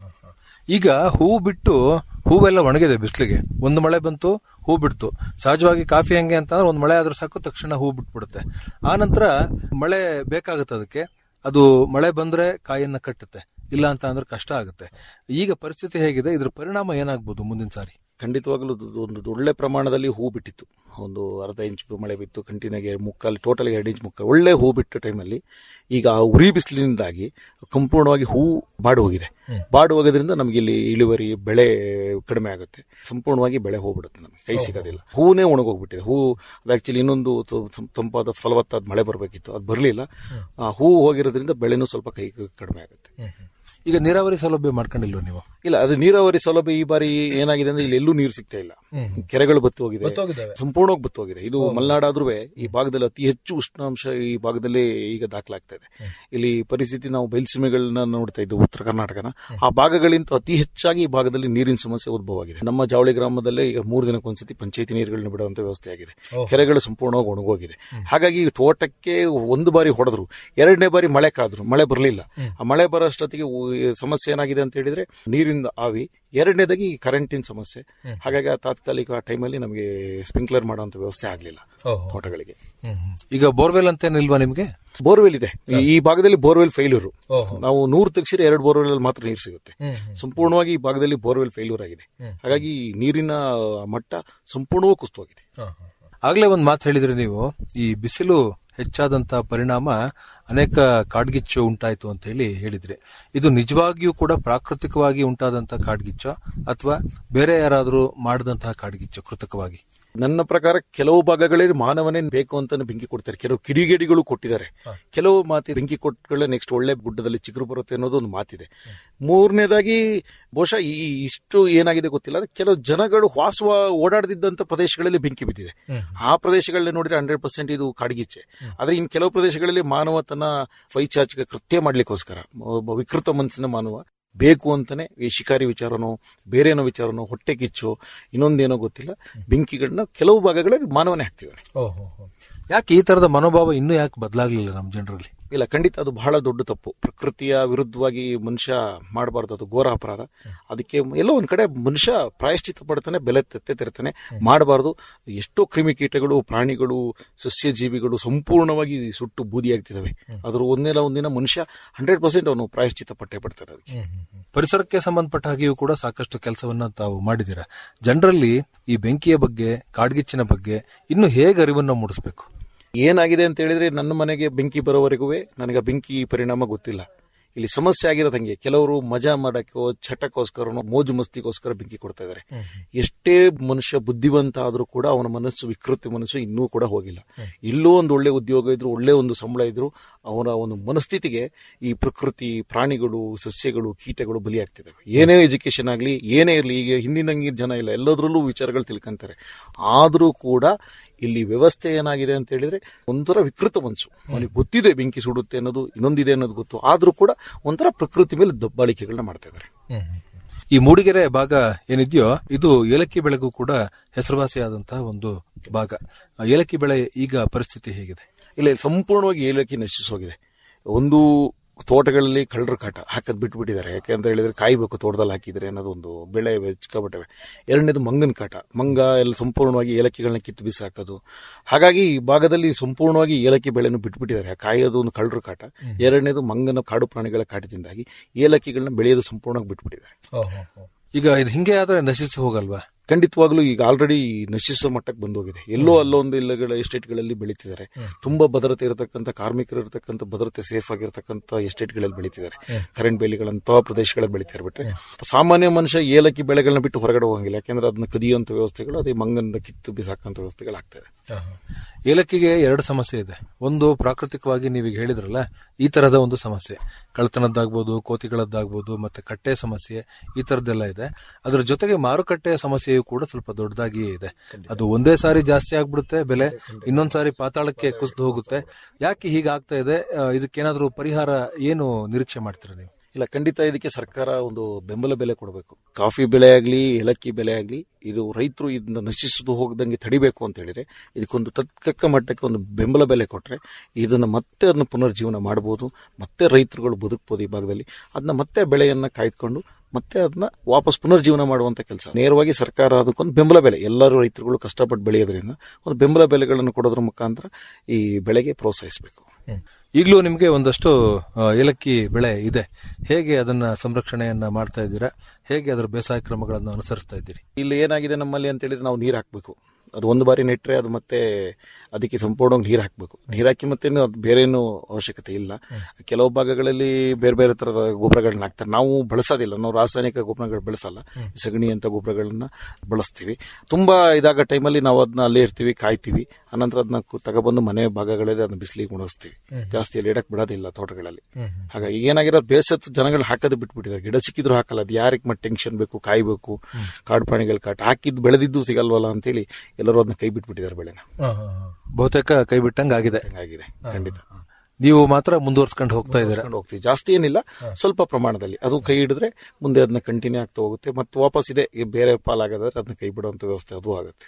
Speaker 6: ಈಗ ಹೂ ಬಿಟ್ಟು ಹೂವೆಲ್ಲ ಒಣಗಿದೆ ಬಿಸಿಲಿಗೆ ಒಂದು ಮಳೆ ಬಂತು ಹೂ ಬಿಡ್ತು ಸಹಜವಾಗಿ ಕಾಫಿ ಹೆಂಗೆ ಅಂತಂದ್ರೆ ಒಂದು ಮಳೆ ಆದ್ರೂ ಸಾಕು ತಕ್ಷಣ ಹೂ ಬಿಟ್ಬಿಡುತ್ತೆ ಆ ನಂತರ ಮಳೆ ಬೇಕಾಗುತ್ತೆ ಅದಕ್ಕೆ ಅದು ಮಳೆ ಬಂದ್ರೆ ಕಾಯನ್ನ ಕಟ್ಟುತ್ತೆ ಇಲ್ಲ ಅಂತ ಅಂದ್ರೆ ಕಷ್ಟ ಆಗುತ್ತೆ ಈಗ ಪರಿಸ್ಥಿತಿ ಹೇಗಿದೆ ಇದ್ರ ಪರಿಣಾಮ ಏನಾಗ್ಬೋದು ಮುಂದಿನ ಸಾರಿ
Speaker 7: ಖಂಡಿತವಾಗ್ಲೂ ಅದು ಒಂದು ಒಳ್ಳೆ ಪ್ರಮಾಣದಲ್ಲಿ ಹೂ ಬಿಟ್ಟಿತ್ತು ಒಂದು ಅರ್ಧ ಇಂಚು ಮಳೆ ಬಿತ್ತು ಕಂಟಿನ್ಯೂ ಆಗಿ ಮುಕ್ಕಾಲು ಟೋಟಲ್ ಎರಡು ಇಂಚ್ ಮುಕ್ಕಾಲು ಒಳ್ಳೆ ಹೂ ಬಿಟ್ಟ ಟೈಮಲ್ಲಿ ಈಗ ಆ ಉರಿ ಬಿಸಿಲಿನಿಂದಾಗಿ ಸಂಪೂರ್ಣವಾಗಿ ಹೂ ಬಾಡು ಹೋಗಿದೆ ಬಾಡು ಹೋಗೋದ್ರಿಂದ ನಮಗೆ ಇಲ್ಲಿ ಇಳುವರಿ ಬೆಳೆ ಕಡಿಮೆ ಆಗುತ್ತೆ ಸಂಪೂರ್ಣವಾಗಿ ಬೆಳೆ ಹೋಗ್ಬಿಡುತ್ತೆ ನಮಗೆ ಕೈ ಸಿಗೋದಿಲ್ಲ ಹೂನೇ ಒಣಗೋಗ್ಬಿಟ್ಟಿದೆ ಹೂ ಅದು ಆಕ್ಚುಲಿ ಇನ್ನೊಂದು ತ- ತ- ತಂಪಾದ ಫಲವತ್ತಾದ ಮಳೆ ಬರಬೇಕಿತ್ತು ಅದು ಬರಲಿಲ್ಲ ಹೂ ಹೋಗಿರೋದ್ರಿಂದ ಬೆಳೆನೂ ಸ್ವಲ್ಪ ಕೈ ಕಡಿಮೆ ಆಗುತ್ತೆ
Speaker 6: ಈಗ ನೀರಾವರಿ ಸೌಲಭ್ಯ ಮಾಡ್ಕೊಂಡಿಲ್ವ ನೀವು
Speaker 7: ಇಲ್ಲ ಅದು ನೀರಾವರಿ ಸೌಲಭ್ಯ ಈ ಬಾರಿ ಏನಾಗಿದೆ ಅಂದ್ರೆ ಇಲ್ಲಿ ಎಲ್ಲೂ ನೀರು ಸಿಗ್ತಾ ಇಲ್ಲ ಕೆರೆಗಳು ಬತ್ತು ಹೋಗಿದೆ ಸಂಪೂರ್ಣವಾಗಿ ಬತ್ತು ಹೋಗಿದೆ ಇದು ಮಲೆನಾಡಾದ್ರೂ ಈ ಭಾಗದಲ್ಲಿ ಅತಿ ಹೆಚ್ಚು ಉಷ್ಣಾಂಶ ಈ ಭಾಗದಲ್ಲಿ ಈಗ ದಾಖಲಾಗ್ತಾ ಇದೆ ಇಲ್ಲಿ ಪರಿಸ್ಥಿತಿ ನಾವು ಬಯಲುಸೀಮೆಗಳನ್ನ ನೋಡ್ತಾ ಇದ್ದು ಉತ್ತರ ಕರ್ನಾಟಕನ ಆ ಭಾಗಗಳಿಂದ ಅತಿ ಹೆಚ್ಚಾಗಿ ಈ ಭಾಗದಲ್ಲಿ ನೀರಿನ ಸಮಸ್ಯೆ ಉದ್ಭವ ಆಗಿದೆ ನಮ್ಮ ಜಾವಳಿ ಗ್ರಾಮದಲ್ಲೇ ಈಗ ಮೂರು ದಿನಕ್ಕೊಂದ್ಸತಿ ಪಂಚಾಯತಿ ನೀರುಗಳನ್ನ ಬಿಡುವಂತ ವ್ಯವಸ್ಥೆ ಆಗಿದೆ ಕೆರೆಗಳು ಸಂಪೂರ್ಣವಾಗಿ ಒಣಗೋಗಿದೆ ಹಾಗಾಗಿ ಈ ತೋಟಕ್ಕೆ ಒಂದು ಬಾರಿ ಹೊಡೆದ್ರು ಎರಡನೇ ಬಾರಿ ಮಳೆ ಕಾದ್ರು ಮಳೆ ಬರಲಿಲ್ಲ ಆ ಮಳೆ ಬರೋ ಅಷ್ಟೊತ್ತಿಗೆ ಉ- ಸಮಸ್ಯೆ ಏನಾಗಿದೆ ಅಂತ ಹೇಳಿದ್ರೆ ನೀರಿಂದ ಆವಿ ಎರಡನೇದಾಗಿ ಕರೆಂಟಿನ ಸಮಸ್ಯೆ ಹಾಗಾಗಿ ಆ ತಾತ್ಕಾಲಿಕ ಆ ಟೈಮಲ್ಲಿ ನಮಗೆ ಸ್ಪ್ರಿಂಕ್ಲರ್ ಮಾಡುವಂತ ವ್ಯವಸ್ಥೆ ಆಗಲಿಲ್ಲ ತೋಟಗಳಿಗೆ
Speaker 6: ಈಗ ಬೋರ್ವೆಲ್ ಅಂತೇನಿಲ್ವಾ ನಿಮ್ಗೆ
Speaker 7: ಬೋರ್ವೆಲ್ ಇದೆ ಈ- ಈ ಭಾಗದಲ್ಲಿ ಬೋರ್ವೆಲ್ ಫೇಲ್ಯೂರ್ ನಾವು ನೂರು ತೆಗ್ಸಿದ್ರೆ ಎರಡು ಬೋರ್ವೆಲ್ ಅಲ್ಲಿ ಮಾತ್ರ ನೀರು ಸಿಗುತ್ತೆ ಸಂಪೂರ್ಣವಾಗಿ ಈ ಭಾಗದಲ್ಲಿ ಬೋರ್ವೆಲ್ ಫೇಲ್ಯೂರ್ ಆಗಿದೆ ಹಾಗಾಗಿ ನೀರಿನ ಮಟ್ಟ ಸಂಪೂರ್ಣವಾಗಿ ಕುಸಿತೋಗಿದೆ
Speaker 6: ಆಗ್ಲೇ ಒಂದ್ ಮಾತು ಹೇಳಿದ್ರಿ ನೀವು ಈ ಬಿಸಿಲು ಹೆಚ್ಚಾದಂತ ಪರಿಣಾಮ ಅನೇಕ ಕಾಡ್ಗಿಚ್ಚು ಉಂಟಾಯ್ತು ಅಂತ ಹೇಳಿ ಹೇಳಿದ್ರಿ ಇದು ನಿಜವಾಗಿಯೂ ಕೂಡ ಪ್ರಾಕೃತಿಕವಾಗಿ ಉಂಟಾದಂತ ಕಾಡ್ಗಿಚ್ಚ ಅಥವಾ ಬೇರೆ ಯಾರಾದ್ರೂ ಮಾಡಿದಂತಹ ಕಾಡ್ಗಿಚ್ಚು ಕೃತಕವಾಗಿ
Speaker 7: ನನ್ನ ಪ್ರಕಾರ ಕೆಲವು ಭಾಗಗಳಲ್ಲಿ ಮಾನವನೇ ಬೇಕು ಅಂತಾನೆ ಬೆಂಕಿ ಕೊಡ್ತಾರೆ ಕೆಲವು ಕಿಡಿಗೇಡಿಗಳು ಕೊಟ್ಟಿದ್ದಾರೆ ಕೆಲವು ಮಾತಿ ಬೆಂಕಿ ಕೊಟ್ಟಗಳೇ ನೆಕ್ಸ್ಟ್ ಒಳ್ಳೆ ಗುಡ್ಡದಲ್ಲಿ ಚಿಗುರು ಬರುತ್ತೆ ಅನ್ನೋದು ಒಂದು ಮಾತಿದೆ ಮೂರನೇದಾಗಿ ಬಹುಶಃ ಈ ಇಷ್ಟು ಏನಾಗಿದೆ ಗೊತ್ತಿಲ್ಲ ಆದ್ರೆ ಕೆಲವು ಜನಗಳು ವಾಸುವ ಓಡಾಡದಿದ್ದಂತ ಪ್ರದೇಶಗಳಲ್ಲಿ ಬೆಂಕಿ ಬಿದ್ದಿದೆ ಆ ಪ್ರದೇಶಗಳಲ್ಲಿ ನೋಡಿದ್ರೆ ಹಂಡ್ರೆಡ್ ಪರ್ಸೆಂಟ್ ಇದು ಕಾಡ್ಗಿಚ್ಚೆ ಆದ್ರೆ ಇನ್ ಕೆಲವು ಪ್ರದೇಶಗಳಲ್ಲಿ ಮಾನವ ತನ್ನ ಪೈಚಾಚಿಕ ಕೃತ್ಯ ಮಾಡ್ಲಿಕ್ಕೋಸ್ಕರ ಒಬ್ಬ ವಿಕೃತ ಮನಸ್ಸಿನ ಮಾನವ ಬೇಕು ಅಂತಾನೆ ಈ ಶಿಕಾರಿ ವಿಚಾರನೋ ಬೇರೇನೋ ವಿಚಾರನೋ ಹೊಟ್ಟೆ ಕಿಚ್ಚು ಇನ್ನೊಂದೇನೋ ಗೊತ್ತಿಲ್ಲ ಬೆಂಕಿಗಳನ್ನ ಕೆಲವು ಭಾಗಗಳಲ್ಲಿ ಮಾನವನೇ ಹಾಕ್ತಿದ್ದಾನೆ
Speaker 6: ಯಾಕೆ ಈ ತರದ ಮನೋಭಾವ ಇನ್ನೂ ಯಾಕೆ ಬದಲಾಗ್ಲಿಲ್ಲ ನಮ್ಮ ಜನರಲ್ಲಿ
Speaker 7: ಇಲ್ಲ ಖಂಡಿತ ಅದು ಬಹಳ ದೊಡ್ಡ ತಪ್ಪು ಪ್ರಕೃತಿಯ ವಿರುದ್ಧವಾಗಿ ಮನುಷ್ಯ ಮಾಡಬಾರ್ದು ಅದು ಘೋರ ಅಪರಾಧ ಅದಕ್ಕೆ ಎಲ್ಲೋ ಒಂದ್ ಕಡೆ ಮನುಷ್ಯ ಪ್ರಾಯಶ್ಚಿತ್ತ ಪಡ್ತಾನೆ ಬೆಲೆ ತೆತ್ತೆ ತಿರ್ತಾನೆ ಮಾಡಬಾರ್ದು ಎಷ್ಟೋ ಕ್ರಿಮಿಕೀಟಗಳು ಪ್ರಾಣಿಗಳು ಸಸ್ಯ ಜೀವಿಗಳು ಸಂಪೂರ್ಣವಾಗಿ ಸುಟ್ಟು ಬೂದಿಯಾಗ್ತಿದ್ದಾವೆ ಅದ್ರ ಒಂದಿನ ಒಂದಿನ ಮನುಷ್ಯ ಹಂಡ್ರೆಡ್ ಪರ್ಸೆಂಟ್ ಅವನು ಪ್ರಾಯಶ್ಚಿತ್ತ ಪಟ್ಟೆ ಪಡ್ತಾನೆ ಅದಕ್ಕೆ
Speaker 6: ಪರಿಸರಕ್ಕೆ ಸಂಬಂಧಪಟ್ಟ ಹಾಗೆಯೂ ಕೂಡ ಸಾಕಷ್ಟು ಕೆಲಸವನ್ನ ತಾವು ಮಾಡಿದ್ದೀರಾ ಜನರಲ್ಲಿ ಈ ಬೆಂಕಿಯ ಬಗ್ಗೆ ಕಾಡ್ಗಿಚ್ಚಿನ ಬಗ್ಗೆ ಇನ್ನು ಹೇಗೆ ಅರಿವನ್ನ ಮೂಡಿಸಬೇಕು
Speaker 7: ಏನಾಗಿದೆ ಅಂತ ಹೇಳಿದ್ರೆ ನನ್ನ ಮನೆಗೆ ಬೆಂಕಿ ಬರೋವರೆಗೂ ನನಗೆ ಆ ಬೆಂಕಿ ಪರಿಣಾಮ ಗೊತ್ತಿಲ್ಲ ಇಲ್ಲಿ ಸಮಸ್ಯೆ ಆಗಿರೋದು ಹಂಗೆ ಕೆಲವರು ಮಜಾ ಮಾಡಕ್ಕೋ ಚಟಕ್ಕೋಸ್ಕರ ಮೋಜು ಮಸ್ತಿಗೋಸ್ಕರ ಬೆಂಕಿ ಕೊಡ್ತಾ ಇದ್ದಾರೆ ಎಷ್ಟೇ ಮನುಷ್ಯ ಬುದ್ಧಿವಂತ ಆದ್ರೂ ಕೂಡ ಅವನ ಮನಸ್ಸು ವಿಕೃತಿ ಮನಸ್ಸು ಇನ್ನೂ ಕೂಡ ಹೋಗಿಲ್ಲ ಎಲ್ಲೋ ಒಂದು ಒಳ್ಳೆ ಉದ್ಯೋಗ ಇದ್ರು ಒಳ್ಳೆ ಒಂದು ಸಂಬಳ ಇದ್ರು ಅವನ ಒಂದು ಮನಸ್ಥಿತಿಗೆ ಈ ಪ್ರಕೃತಿ ಪ್ರಾಣಿಗಳು ಸಸ್ಯಗಳು ಕೀಟಗಳು ಬಲಿಯಾಗ್ತಿದ್ದಾವೆ ಏನೇ ಎಜುಕೇಶನ್ ಆಗಲಿ ಏನೇ ಇರಲಿ ಈಗ ಹಿಂದಿನಂಗೆ ಜನ ಇಲ್ಲ ಎಲ್ಲದರಲ್ಲೂ ವಿಚಾರಗಳು ತಿಳ್ಕೊಂತಾರೆ ಆದರೂ ಕೂಡ ಇಲ್ಲಿ ವ್ಯವಸ್ಥೆ ಏನಾಗಿದೆ ಅಂತ ಹೇಳಿದ್ರೆ ಒಂಥರ ವಿಕೃತ ಮನಸ್ಸು ಅವನಿಗೆ ಗೊತ್ತಿದೆ ಬೆಂಕಿ ಸುಡುತ್ತೆ ಅನ್ನೋದು ಇನ್ನೊಂದಿದೆ ಅನ್ನೋದು ಗೊತ್ತು ಆದ್ರೂ ಕೂಡ ಒಂಥರ ಪ್ರಕೃತಿ ಮೇಲೆ ದಬ್ಬಾಳಿಕೆಗಳನ್ನ ಮಾಡ್ತಾ ಇದ್ದಾರೆ
Speaker 6: ಈ ಮೂಡಿಗೆರೆ ಭಾಗ ಏನಿದೆಯೋ ಇದು ಏಲಕ್ಕಿ ಬೆಳೆಗೂ ಕೂಡ ಹೆಸರುವಾಸಿಯಾದಂತಹ ಒಂದು ಭಾಗ ಆ ಏಲಕ್ಕಿ ಬೆಳೆ ಈಗ ಪರಿಸ್ಥಿತಿ ಹೇಗಿದೆ
Speaker 7: ಇಲ್ಲ ಇಲ್ಲಿ ಸಂಪೂರ್ಣವಾಗಿ ಏಲಕ್ಕಿ ನಶಿಸೋಗಿದೆ ಒಂದು ತೋಟಗಳಲ್ಲಿ ಕಳ್ಳರ ಕಾಟ ಹಾಕದ್ ಬಿಟ್ಬಿಟ್ಟಿದ್ದಾರೆ ಯಾಕೆಂತ ಹೇಳಿದ್ರೆ ಕಾಯ್ಬೇಕು ತೋಟದಲ್ಲಿ ಹಾಕಿದ್ರೆ ಅನ್ನೋದು ಒಂದು ಬೆಳೆ ಚಿಕ್ಕಬಟ್ಟವೆ ಎರಡನೇದು ಮಂಗನ ಕಾಟ ಮಂಗ ಎಲ್ಲ ಸಂಪೂರ್ಣವಾಗಿ ಏಲಕ್ಕಿಗಳನ್ನ ಕಿತ್ತು ಬಿಸಾಕೋದು ಹಾಗಾಗಿ ಈ ಭಾಗದಲ್ಲಿ ಸಂಪೂರ್ಣವಾಗಿ ಏಲಕ್ಕಿ ಬೆಳೆಯನ್ನು ಬಿಟ್ಬಿಟ್ಟಿದ್ದಾರೆ ಕಾಯೋದು ಒಂದು ಕಳ್ಳರ ಕಾಟ ಎರಡನೇದು ಮಂಗನ ಕಾಡು ಪ್ರಾಣಿಗಳ ಕಾಟದಿಂದಾಗಿ ಏಲಕ್ಕಿಗಳನ್ನ ಬೆಳೆಯೋದು ಸಂಪೂರ್ಣವಾಗಿ ಬಿಟ್ಬಿಟ್ಟಿದ್ದಾರೆ
Speaker 6: ಈಗ ಇದು ಹಿಂಗೆ ಆದ್ರೆ ನಶಿಸಿ ಹೋಗಲ್ವಾ
Speaker 7: ಖಂಡಿತವಾಗ್ಲೂ ಈಗ ಆಲ್ರೆಡಿ ನಶಿಸೋ ಮಟ್ಟಕ್ಕೆ ಬಂದೋಗಿದೆ ಎಲ್ಲೋ ಅಲ್ಲೊಂದು ಇಲ್ಲಗಳ ಎಸ್ಟೇಟ್ಗಳಲ್ಲಿ ಬೆಳೀತಿದ್ದಾರೆ ತುಂಬಾ ಭದ್ರತೆ ಇರತಕ್ಕಂಥ ಕಾರ್ಮಿಕರು ಇರತಕ್ಕಂಥ ಭದ್ರತೆ ಸೇಫ್ ಆಗಿರತಕ್ಕಂಥ ಎಸ್ಟೇಟ್ಗಳಲ್ಲಿ ಬೆಳೀತಿದ್ದಾರೆ ಕರೆಂಟ್ ಬೇಲಿಗಳಂತಹ ಪ್ರದೇಶಗಳಲ್ಲಿ ಬೆಳೀತಾರೆ ಬಿಟ್ರೆ ಸಾಮಾನ್ಯ ಮನುಷ್ಯ ಏಲಕ್ಕಿ ಬೆಳೆಗಳನ್ನ ಬಿಟ್ಟು ಹೊರಗಡೆ ಹೋಗಂಗಿಲ್ಲ ಯಾಕೆಂದ್ರೆ ಅದನ್ನ ಕದಿಯುವಂತ ವ್ಯವಸ್ಥೆಗಳು ಅದೇ ಮಂಗನ ಕಿತ್ತು ಬಿಸಾಕಂತ ವ್ಯವಸ್ಥೆಗಳು ಆಗ್ತದೆ
Speaker 6: ಏಲಕ್ಕಿಗೆ ಎರಡು ಸಮಸ್ಯೆ ಇದೆ ಒಂದು ಪ್ರಾಕೃತಿಕವಾಗಿ ನೀವೀಗ ಹೇಳಿದ್ರಲ್ಲ ಈ ತರದ ಒಂದು ಸಮಸ್ಯೆ ಕಳ್ತನದ್ದಾಗ್ಬೋದು ಕೋತಿಗಳದ್ದಾಗ್ಬೋದು ಮತ್ತೆ ಕಟ್ಟೆ ಸಮಸ್ಯೆ ಈ ತರದ್ದೆಲ್ಲ ಇದೆ ಅದರ ಜೊತೆಗೆ ಮಾರುಕಟ್ಟೆಯ ಸಮಸ್ಯೆಯು ಕೂಡ ಸ್ವಲ್ಪ ದೊಡ್ಡದಾಗಿಯೇ ಇದೆ ಅದು ಒಂದೇ ಸಾರಿ ಜಾಸ್ತಿ ಆಗ್ಬಿಡುತ್ತೆ ಬೆಲೆ ಇನ್ನೊಂದ್ ಸಾರಿ ಪಾತಾಳಕ್ಕೆ ಕುಸಿದು ಹೋಗುತ್ತೆ ಯಾಕೆ ಹೀಗಾಗ್ತಾ ಇದೆ ಆ, ಇದಕ್ಕೇನಾದ್ರೂ ಪರಿಹಾರ ಏನು ನಿರೀಕ್ಷೆ ಮಾಡ್ತೀರಾ ನೀವು
Speaker 7: ಇಲ್ಲ ಖಂಡಿತ ಇದಕ್ಕೆ ಸರ್ಕಾರ ಒಂದು ಬೆಂಬಲ ಬೆಲೆ ಕೊಡಬೇಕು ಕಾಫಿ ಬೆಳೆ ಆಗಲಿ ಏಲಕ್ಕಿ ಬೆಲೆ ಆಗಲಿ ಇದು ರೈತರು ಇದನ್ನ ನಶಿಸದು ಹೋಗದಂಗೆ ತಡಿಬೇಕು ಅಂತ ಹೇಳಿದ್ರೆ ಇದಕ್ಕೊಂದು ತಕ್ಕ ಮಟ್ಟಕ್ಕೆ ಒಂದು ಬೆಂಬಲ ಬೆಲೆ ಕೊಟ್ರೆ ಇದನ್ನ ಮತ್ತೆ ಅದನ್ನ ಪುನರ್ಜೀವನ ಮಾಡಬಹುದು ಮತ್ತೆ ರೈತರುಗಳು ಬದುಕಬಹುದು ಈ ಭಾಗದಲ್ಲಿ ಅದನ್ನ ಮತ್ತೆ ಬೆಳೆಯನ್ನ ಕಾಯ್ದುಕೊಂಡು ಮತ್ತೆ ಅದನ್ನ ವಾಪಸ್ ಪುನರ್ಜೀವನ ಮಾಡುವಂತ ಕೆಲಸ ನೇರವಾಗಿ ಸರ್ಕಾರ ಅದಕ್ಕೊಂದು ಬೆಂಬಲ ಬೆಲೆ ಎಲ್ಲರೂ ರೈತರುಗಳು ಕಷ್ಟಪಟ್ಟು ಬೆಳೆಯೋದ್ರಿಂದ ಒಂದು ಬೆಂಬಲ ಬೆಲೆಗಳನ್ನು ಕೊಡೋದ್ರ ಮುಖಾಂತರ ಈ ಬೆಳೆಗೆ ಪ್ರೋತ್ಸಾಹಿಸಬೇಕು
Speaker 6: ಈಗಲೂ ನಿಮಗೆ ಒಂದಷ್ಟು ಆ, ಏಲಕ್ಕಿ ಬೆಳೆ ಇದೆ ಹೇಗೆ ಅದನ್ನ ಸಂರಕ್ಷಣೆಯನ್ನ ಮಾಡ್ತಾ ಇದ್ದೀರಾ ಹೇಗೆ ಅದರ ಬೇಸಾಯ ಕ್ರಮಗಳನ್ನು ಅನುಸರಿಸ್ತಾ ಇದ್ದೀರಿ
Speaker 7: ಇಲ್ಲಿ ಏನಾಗಿದೆ ನಮ್ಮಲ್ಲಿ ಅಂತ ಹೇಳಿದ್ರೆ ನಾವು ನೀರು ಹಾಕಬೇಕು ಅದು ಒಂದು ಬಾರಿ ನೆಟ್ರೆ ಅದು ಮತ್ತೆ ಅದಕ್ಕೆ ಸಂಪೂರ್ಣವಾಗಿ ನೀರು ಹಾಕಬೇಕು ನೀರು ಹಾಕಿ ಮತ್ತೆ ಅದು ಬೇರೆ ಏನು ಅವಶ್ಯಕತೆ ಇಲ್ಲ ಕೆಲವು ಭಾಗಗಳಲ್ಲಿ ಬೇರೆ ಬೇರೆ ತರದ ಗೊಬ್ಬರಗಳನ್ನ ಹಾಕ್ತಾರೆ ನಾವು ಬಳಸೋದಿಲ್ಲ ನಾವು ರಾಸಾಯನಿಕ ಗೊಬ್ಬರಗಳು ಬಳಸಲ್ಲ ಸಗಣಿ ಅಂತ ಗೊಬ್ಬರಗಳನ್ನ ಬಳಸ್ತೀವಿ ತುಂಬಾ ಇದಾಗ ಟೈಮಲ್ಲಿ ನಾವು ಅದನ್ನ ಅಲ್ಲೇ ಇರ್ತೀವಿ ಕಾಯ್ತೀವಿ ಅನಂತರ ಅದನ್ನ ಕು- ತಗೊಬಂದು ಮನೆ ಭಾಗಗಳಲ್ಲಿ ಅದನ್ನ ಬಿಸಿಲಿಗೆ ಮುಣಿಸ್ತೀವಿ ಜಾಸ್ತಿ ಅಲ್ಲಿ ಇಡಕ್ ಬಿಡೋದಿಲ್ಲ ತೋಟಗಳಲ್ಲಿ ಹಾಗಾಗಿ ಏನಾಗಿರೋದು ಬೇಸತ್ತು ಜನಗಳು ಹಾಕೋದು ಬಿಟ್ಬಿಟ್ಟಿದ್ದಾರೆ ಗಿಡ ಸಿಕ್ಕಿದ್ರು ಹಾಕಲ್ಲ ಅದು ಯಾರಿಗೆ ಮತ್ತೆ ಟೆನ್ಷನ್ ಬೇಕು ಕಾಯ್ಬೇಕು ಕಾಡು ಪ್ರಾಣಿಗಳ ಕಾಟ ಹಾಕಿದ್ದು ಬೆಳೆದಿದ್ದು ಸಿಗಲ್ವಲ್ಲ ಅಂತೇಳಿ ಎಲ್ಲರೂ ಅದನ್ನ ಕೈ ಬಿಟ್ಬಿಟ್ಟಿದ್ದಾರೆ ಬೆಳೆನ
Speaker 6: ಬಹುತೇಕ ಕೈ ಬಿಟ್ಟಂಗ ಆಗಿದೆ
Speaker 7: ಹಂಗಾಗಿದೆ ಖಂಡಿತ
Speaker 6: ನೀವು ಮಾತ್ರ ಮುಂದುವರ್ಸ್ಕೊಂಡು ಹೋಗ್ತಾ ಇದ್ದೀರಾ
Speaker 7: ಕರ್ಕೊಂಡು ಹೋಗ್ತೀವಿ ಜಾಸ್ತಿ ಏನಿಲ್ಲ ಸ್ವಲ್ಪ ಪ್ರಮಾಣದಲ್ಲಿ ಅದು ಕೈ ಹಿಡಿದ್ರೆ ಮುಂದೆ ಅದನ್ನ ಕಂಟಿನ್ಯೂ ಆಗ್ತಾ ಹೋಗುತ್ತೆ ಮತ್ತೆ ವಾಪಸ್ ಇದೆ ಈ ಬೇರೆ ಪಾಲಾಗದಾದ್ರೆ ಅದನ್ನ ಕೈ ಬಿಡುವಂತ ವ್ಯವಸ್ಥೆ ಅದು ಆಗುತ್ತೆ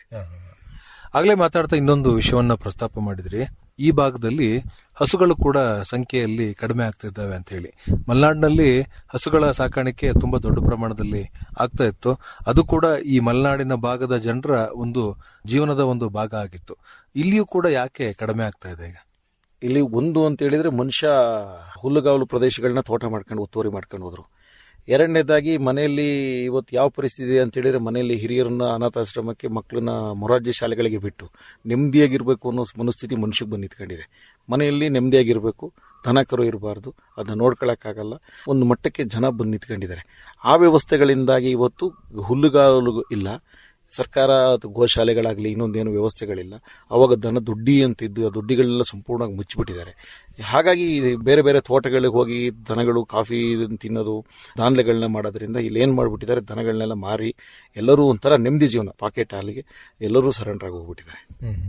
Speaker 6: ಆಗ್ಲೇ ಮಾತಾಡ್ತಾ ಇನ್ನೊಂದು ವಿಷಯವನ್ನ ಪ್ರಸ್ತಾಪ ಮಾಡಿದ್ರಿ ಈ ಭಾಗದಲ್ಲಿ ಹಸುಗಳು ಕೂಡ ಸಂಖ್ಯೆಯಲ್ಲಿ ಕಡಿಮೆ ಆಗ್ತಿದ್ದಾವೆ ಅಂತ ಹೇಳಿ ಮಲೆನಾಡಿನಲ್ಲಿ ಹಸುಗಳ ಸಾಕಾಣಿಕೆ ತುಂಬಾ ದೊಡ್ಡ ಪ್ರಮಾಣದಲ್ಲಿ ಆಗ್ತಾ ಇತ್ತು ಅದು ಕೂಡ ಈ ಮಲೆನಾಡಿನ ಭಾಗದ ಜನರ ಒಂದು ಜೀವನದ ಒಂದು ಭಾಗ ಆಗಿತ್ತು ಇಲ್ಲಿಯೂ ಕೂಡ ಯಾಕೆ ಕಡಿಮೆ ಆಗ್ತಾ ಇದೆ ಈಗ
Speaker 7: ಇಲ್ಲಿ ಒಂದು ಅಂತ ಹೇಳಿದ್ರೆ ಮನುಷ್ಯ ಹುಲ್ಲುಗಾವಲು ಪ್ರದೇಶಗಳನ್ನ ತೋಟ ಮಾಡ್ಕೊಂಡು ಒತ್ತುವರಿ ಮಾಡ್ಕೊಂಡು ಹೋದ್ರು ಎರಡನೇದಾಗಿ ಮನೆಯಲ್ಲಿ ಇವತ್ತು ಯಾವ ಪರಿಸ್ಥಿತಿ ಇದೆ ಅಂತ ಹೇಳಿದ್ರೆ ಮನೆಯಲ್ಲಿ ಹಿರಿಯರನ್ನ ಅನಾಥಾಶ್ರಮಕ್ಕೆ ಮಕ್ಕಳನ್ನ ಮೊರಾರ್ಜಿ ಶಾಲೆಗಳಿಗೆ ಬಿಟ್ಟು ನೆಮ್ಮದಿಯಾಗಿರ್ಬೇಕು ಅನ್ನೋ ಮನಸ್ಥಿತಿ ಮನುಷ್ಯಗೆ ಬಂದು ನಿಂತ್ಕೊಂಡಿದೆ ಮನೆಯಲ್ಲಿ ನೆಮ್ಮದಿಯಾಗಿರ್ಬೇಕು ದನ ಕರು ಇರಬಾರ್ದು ಅದನ್ನ ನೋಡ್ಕೊಳಕ್ಕಾಗಲ್ಲ ಒಂದು ಮಟ್ಟಕ್ಕೆ ಜನ ಬಂದು ನಿಂತ್ಕೊಂಡಿದ್ದಾರೆ ಆ ವ್ಯವಸ್ಥೆಗಳಿಂದಾಗಿ ಇವತ್ತು ಹುಲ್ಲುಗಾವಲು ಇಲ್ಲ ಸರ್ಕಾರ ಅಥವಾ ಗೋಶಾಲೆಗಳಾಗಲಿ ಇನ್ನೊಂದೇನು ವ್ಯವಸ್ಥೆಗಳಿಲ್ಲ ಅವಾಗ ದನ ದುಡ್ಡಿ ಅಂತ ಇದ್ದು ಆ ದುಡ್ಡಿಗಳೆಲ್ಲ ಸಂಪೂರ್ಣವಾಗಿ ಮುಚ್ಚಿಬಿಟ್ಟಿದ್ದಾರೆ ಹಾಗಾಗಿ ಬೇರೆ ಬೇರೆ ತೋಟಗಳಿಗೆ ಹೋಗಿ ದನಗಳು ಕಾಫಿ ತಿನ್ನೋದು ದಾನ್ಲೆಗಳನ್ನ ಮಾಡೋದ್ರಿಂದ ಇಲ್ಲಿ ಏನ್ ಮಾಡ್ಬಿಟ್ಟಿದ್ದಾರೆ ದನಗಳನ್ನೆಲ್ಲ ಮಾರಿ ಎಲ್ಲರೂ ಒಂಥರ ನೆಮ್ಮದಿ ಜೀವನ ಪಾಕೆಟ್ ಹಾಲಿಗೆ ಎಲ್ಲರೂ ಸರೆಂಡರ್ ಆಗಿ ಹೋಗ್ಬಿಟ್ಟಿದ್ದಾರೆ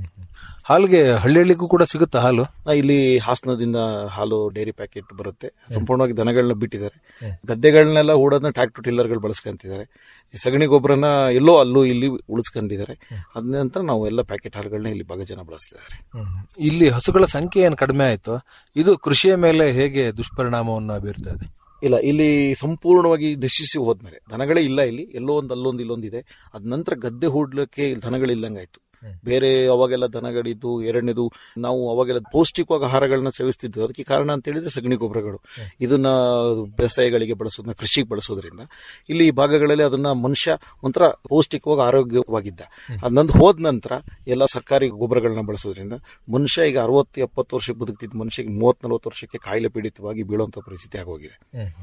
Speaker 6: ಹಾಲಿಗೆ ಹಳ್ಳಿ ಹಳ್ಳಿಗೂ ಕೂಡ ಸಿಗುತ್ತಾ ಹಾಲು
Speaker 7: ಆ, ಇಲ್ಲಿ ಹಾಸನದಿಂದ ಹಾಲು ಡೈರಿ ಪ್ಯಾಕೆಟ್ ಬರುತ್ತೆ ಸಂಪೂರ್ಣವಾಗಿ ದನಗಳನ್ನ ಬಿಟ್ಟಿದ್ದಾರೆ ಗದ್ದೆಗಳನ್ನೆಲ್ಲ ಹೂಡೋದನ್ನ ಟ್ರ್ಯಾಕ್ಟರ್ ಟಿಲ್ಲರ್ಗಳು ಬಳಸ್ಕೊಂತಿದ್ದಾರೆ ಈ ಸಗಣಿ ಗೊಬ್ಬರನ ಎಲ್ಲೋ ಅಲ್ಲೂ ಇಲ್ಲಿ ಉಳಿಸ್ಕೊಂಡಿದ್ದಾರೆ ಅದ ನಂತರ ನಾವು ಎಲ್ಲ ಪ್ಯಾಕೆಟ್ ಹಾಲುಗಳನ್ನ ಇಲ್ಲಿ ಭಾಗ ಜನ ಬಳಸ್ತಿದ್ದಾರೆ
Speaker 6: ಇಲ್ಲಿ ಹಸುಗಳ ಸಂಖ್ಯೆ ಏನು ಕಡಿಮೆ ಆಯ್ತು ಇದು ಕೃಷಿಯ ಮೇಲೆ ಹೇಗೆ ದುಷ್ಪರಿಣಾಮವನ್ನ ಬೀರ್ತಾ ಇದೆ
Speaker 7: ಇಲ್ಲ ಇಲ್ಲಿ ಸಂಪೂರ್ಣವಾಗಿ ನಶಿಸಿ ಹೋದ್ಮೇಲೆ ದನಗಳೇ ಇಲ್ಲ ಇಲ್ಲಿ ಎಲ್ಲೋ ಒಂದು ಅಲ್ಲೊಂದು ಇಲ್ಲೊಂದು ಇದೆ ಅದ ನಂತರ ಗದ್ದೆ ಹೂಡ್ಲಿಕ್ಕೆ ಇಲ್ಲಿ ದನಗಳಿಲ್ಲಂಗಾಯ್ತು ಬೇರೆ ಅವಾಗೆಲ್ಲ ದನಗಳಿದ್ದು ಎರಡನೇದು ನಾವು ಅವಾಗೆಲ್ಲ ಪೌಷ್ಟಿಕವಾಗಿ ಆಹಾರಗಳನ್ನ ಸೇವಿಸ್ತಿದ್ವು ಅದಕ್ಕೆ ಕಾರಣ ಅಂತ ಹೇಳಿದ್ರೆ ಸಗಣಿ ಗೊಬ್ಬರಗಳು ಇದನ್ನ ಬೇಸಾಯಗಳಿಗೆ ಬಳಸೋದನ್ನ ಕೃಷಿಗೆ ಬಳಸೋದ್ರಿಂದ ಇಲ್ಲಿ ಈ ಭಾಗಗಳಲ್ಲಿ ಅದನ್ನ ಮನುಷ್ಯ ಒಂಥರ ಪೌಷ್ಟಿಕವಾಗಿ ಆರೋಗ್ಯವಾಗಿದ್ದ ಅದನ್ನೊಂದು ಹೋದ ನಂತರ ಎಲ್ಲ ಸರ್ಕಾರಿ ಗೊಬ್ಬರಗಳನ್ನ ಬಳಸೋದ್ರಿಂದ ಮನುಷ್ಯ ಈಗ ಅರವತ್ತು ಎಪ್ಪತ್ತು ವರ್ಷಕ್ಕೆ ಬದುಕ್ತಿದ್ದ ಮನುಷ್ಯಗೆ ಮೂವತ್ ನಲವತ್ತು ವರ್ಷಕ್ಕೆ ಕಾಯಿಲೆ ಪೀಡಿತವಾಗಿ ಬೀಳುವಂತ ಪರಿಸ್ಥಿತಿ ಆಗೋಗಿದೆ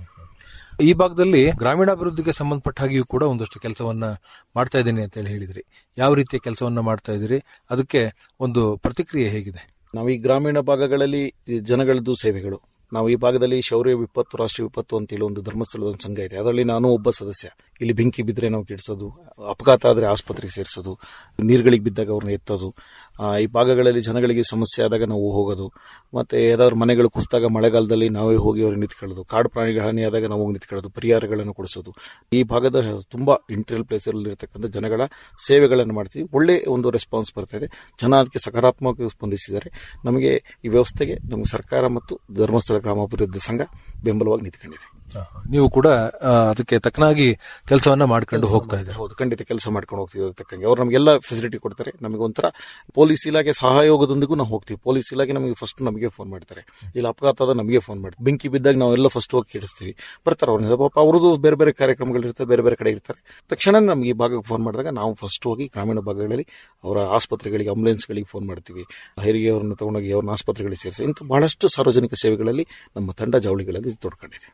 Speaker 6: ಈ ಭಾಗದಲ್ಲಿ ಗ್ರಾಮೀಣಾಭಿವೃದ್ಧಿಗೆ ಸಂಬಂಧಪಟ್ಟ ಹಾಗೆಯೂ ಕೂಡ ಒಂದಷ್ಟು ಕೆಲಸವನ್ನ ಮಾಡ್ತಾ ಇದ್ದೀನಿ ಅಂತ ಹೇಳಿ ಹೇಳಿದ್ರಿ ಯಾವ ರೀತಿಯ ಕೆಲಸವನ್ನ ಮಾಡ್ತಾ ಇದ್ದೀರಿ ಅದಕ್ಕೆ ಒಂದು ಪ್ರತಿಕ್ರಿಯೆ ಹೇಗಿದೆ
Speaker 7: ನಾವು ಈ ಗ್ರಾಮೀಣ ಭಾಗಗಳಲ್ಲಿ ಈ ಜನಗಳದ್ದು ಸೇವೆಗಳು ನಾವು ಈ ಭಾಗದಲ್ಲಿ ಶೌರ್ಯ ವಿಪತ್ತು ರಾಷ್ಟ್ರೀಯ ವಿಪತ್ತು ಅಂತೇಳಿ ಒಂದು ಧರ್ಮಸ್ಥಳದ ಒಂದು ಸಂಘ ಇದೆ ಅದರಲ್ಲಿ ನಾನು ಒಬ್ಬ ಸದಸ್ಯ ಇಲ್ಲಿ ಬೆಂಕಿ ಬಿದ್ದರೆ ನಾವು ಕೆಡಿಸೋದು ಅಪಘಾತ ಆದರೆ ಆಸ್ಪತ್ರೆಗೆ ಸೇರಿಸೋದು ನೀರುಗಳಿಗೆ ಬಿದ್ದಾಗ ಅವ್ರನ್ನ ಎತ್ತೋದು ಆ, ಈ ಭಾಗಗಳಲ್ಲಿ ಜನಗಳಿಗೆ ಸಮಸ್ಯೆ ಆದಾಗ ನಾವು ಹೋಗೋದು ಮತ್ತೆ ಏನಾದ್ರು ಮನೆಗಳು ಕುಸಿದಾಗ ಮಳೆಗಾಲದಲ್ಲಿ ನಾವೇ ಹೋಗಿ ಅವ್ರಿಗೆ ನಿಂತ್ಕೊಳ್ಳೋದು ಕಾಡು ಪ್ರಾಣಿಗಳ ಹಾನಿ ಆದಾಗ ನಾವು ಹೋಗಿ ನಿಂತ್ಕೊಳ್ಳೋದು ಪರಿಹಾರಗಳನ್ನು ಕೊಡಿಸೋದು ಈ ಭಾಗದ ತುಂಬಾ ಇಂಟೀರಿಯಲ್ ಪ್ಲೇಸ್ ಇರತಕ್ಕಂಥ ಜನಗಳ ಸೇವೆಗಳನ್ನು ಮಾಡ್ತೀವಿ ಒಳ್ಳೆ ಒಂದು ರೆಸ್ಪಾನ್ಸ್ ಬರ್ತಾ ಇದೆ ಜನ ಅದಕ್ಕೆ ಸಕಾರಾತ್ಮಕವಾಗಿ ಸ್ಪಂದಿಸಿದ್ದಾರೆ ನಮಗೆ ಈ ವ್ಯವಸ್ಥೆಗೆ ನಮಗೆ ಸರ್ಕಾರ ಮತ್ತು ಧರ್ಮಸ್ಥಳ ಗ್ರಾಮಾಭಿವೃದ್ಧಿ ಸಂಘ ಬೆಂಬಲವಾಗಿ ನಿಂತ್ಕೊಂಡಿದೆ
Speaker 6: ನೀವು ಕೂಡ ಆ, ಅದಕ್ಕೆ ತಕ್ಕನಾಗಿ ಕೆಲಸವನ್ನ ಮಾಡ್ಕೊಂಡು ಹೋಗ್ತಾ ಇದ್ದೀರಿ
Speaker 7: ಹೌದು ಖಂಡಿತ ಕೆಲಸ ಮಾಡ್ಕೊಂಡು ಹೋಗ್ತೀವಿ ಅದಕ್ಕೆ ತಕ್ಕಂಗೆ ಅವ್ರು ನಮಗೆಲ್ಲ ಫೆಸಿಲಿಟಿ ಕೊಡ್ತಾರೆ ನಮಗೆ ಒಂಥರ ಪೊಲೀಸ್ ಇಲಾಖೆ ಸಹಯೋಗದೊಂದಿಗೂ ನಾವು ಹೋಗ್ತೀವಿ ಪೊಲೀಸ್ ಇಲಾಖೆ ನಮಗೆ ಫಸ್ಟ್ ನಮಗೆ ಫೋನ್ ಮಾಡ್ತಾರೆ ಇಲ್ಲ ಅಪಘಾತ ಆದ ನಮಗೆ ಫೋನ್ ಮಾಡ್ತಾರೆ ಬೆಂಕಿ ಬಿದ್ದಾಗ ನಾವೆಲ್ಲ ಫಸ್ಟ್ ಹೋಗಿ ಕೆಡಿಸ್ತೀವಿ ಬರ್ತಾರೆ ಅವ್ರನ್ನ ಪಾಪ ಅವ್ರದ್ದು ಬೇರೆ ಬೇರೆ ಕಾರ್ಯಕ್ರಮಗಳು ಇರ್ತವೆ ಬೇರೆ ಬೇರೆ ಕಡೆ ಇರ್ತಾರೆ ತಕ್ಷಣ ನಮಗೆ ಈ ಭಾಗಕ್ಕೆ ಫೋನ್ ಮಾಡಿದಾಗ ನಾವು ಫಸ್ಟ್ ಹೋಗಿ ಗ್ರಾಮೀಣ ಭಾಗಗಳಲ್ಲಿ ಅವರ ಆಸ್ಪತ್ರೆಗಳಿಗೆ ಆಂಬುಲೆನ್ಸ್ಗಳಿಗೆ ಫೋನ್ ಮಾಡ್ತೀವಿ ಹೆರಿಗೆ ಅವ್ರನ್ನ ತಗೊಂಡೋಗಿ ಅವ್ರನ್ನ ಆಸ್ಪತ್ರೆಗಳಿಗೆ ಸೇರಿಸಿ ಇಂಥ ಬಹಳಷ್ಟು ಸಾರ್ವಜನಿಕ ಸೇವೆಗಳಲ್ಲಿ ನಮ್ಮ ತಂಡ ಜವಳಿಗಳಲ್ಲಿ ತೊಡ್ಕೊಂಡಿದೆ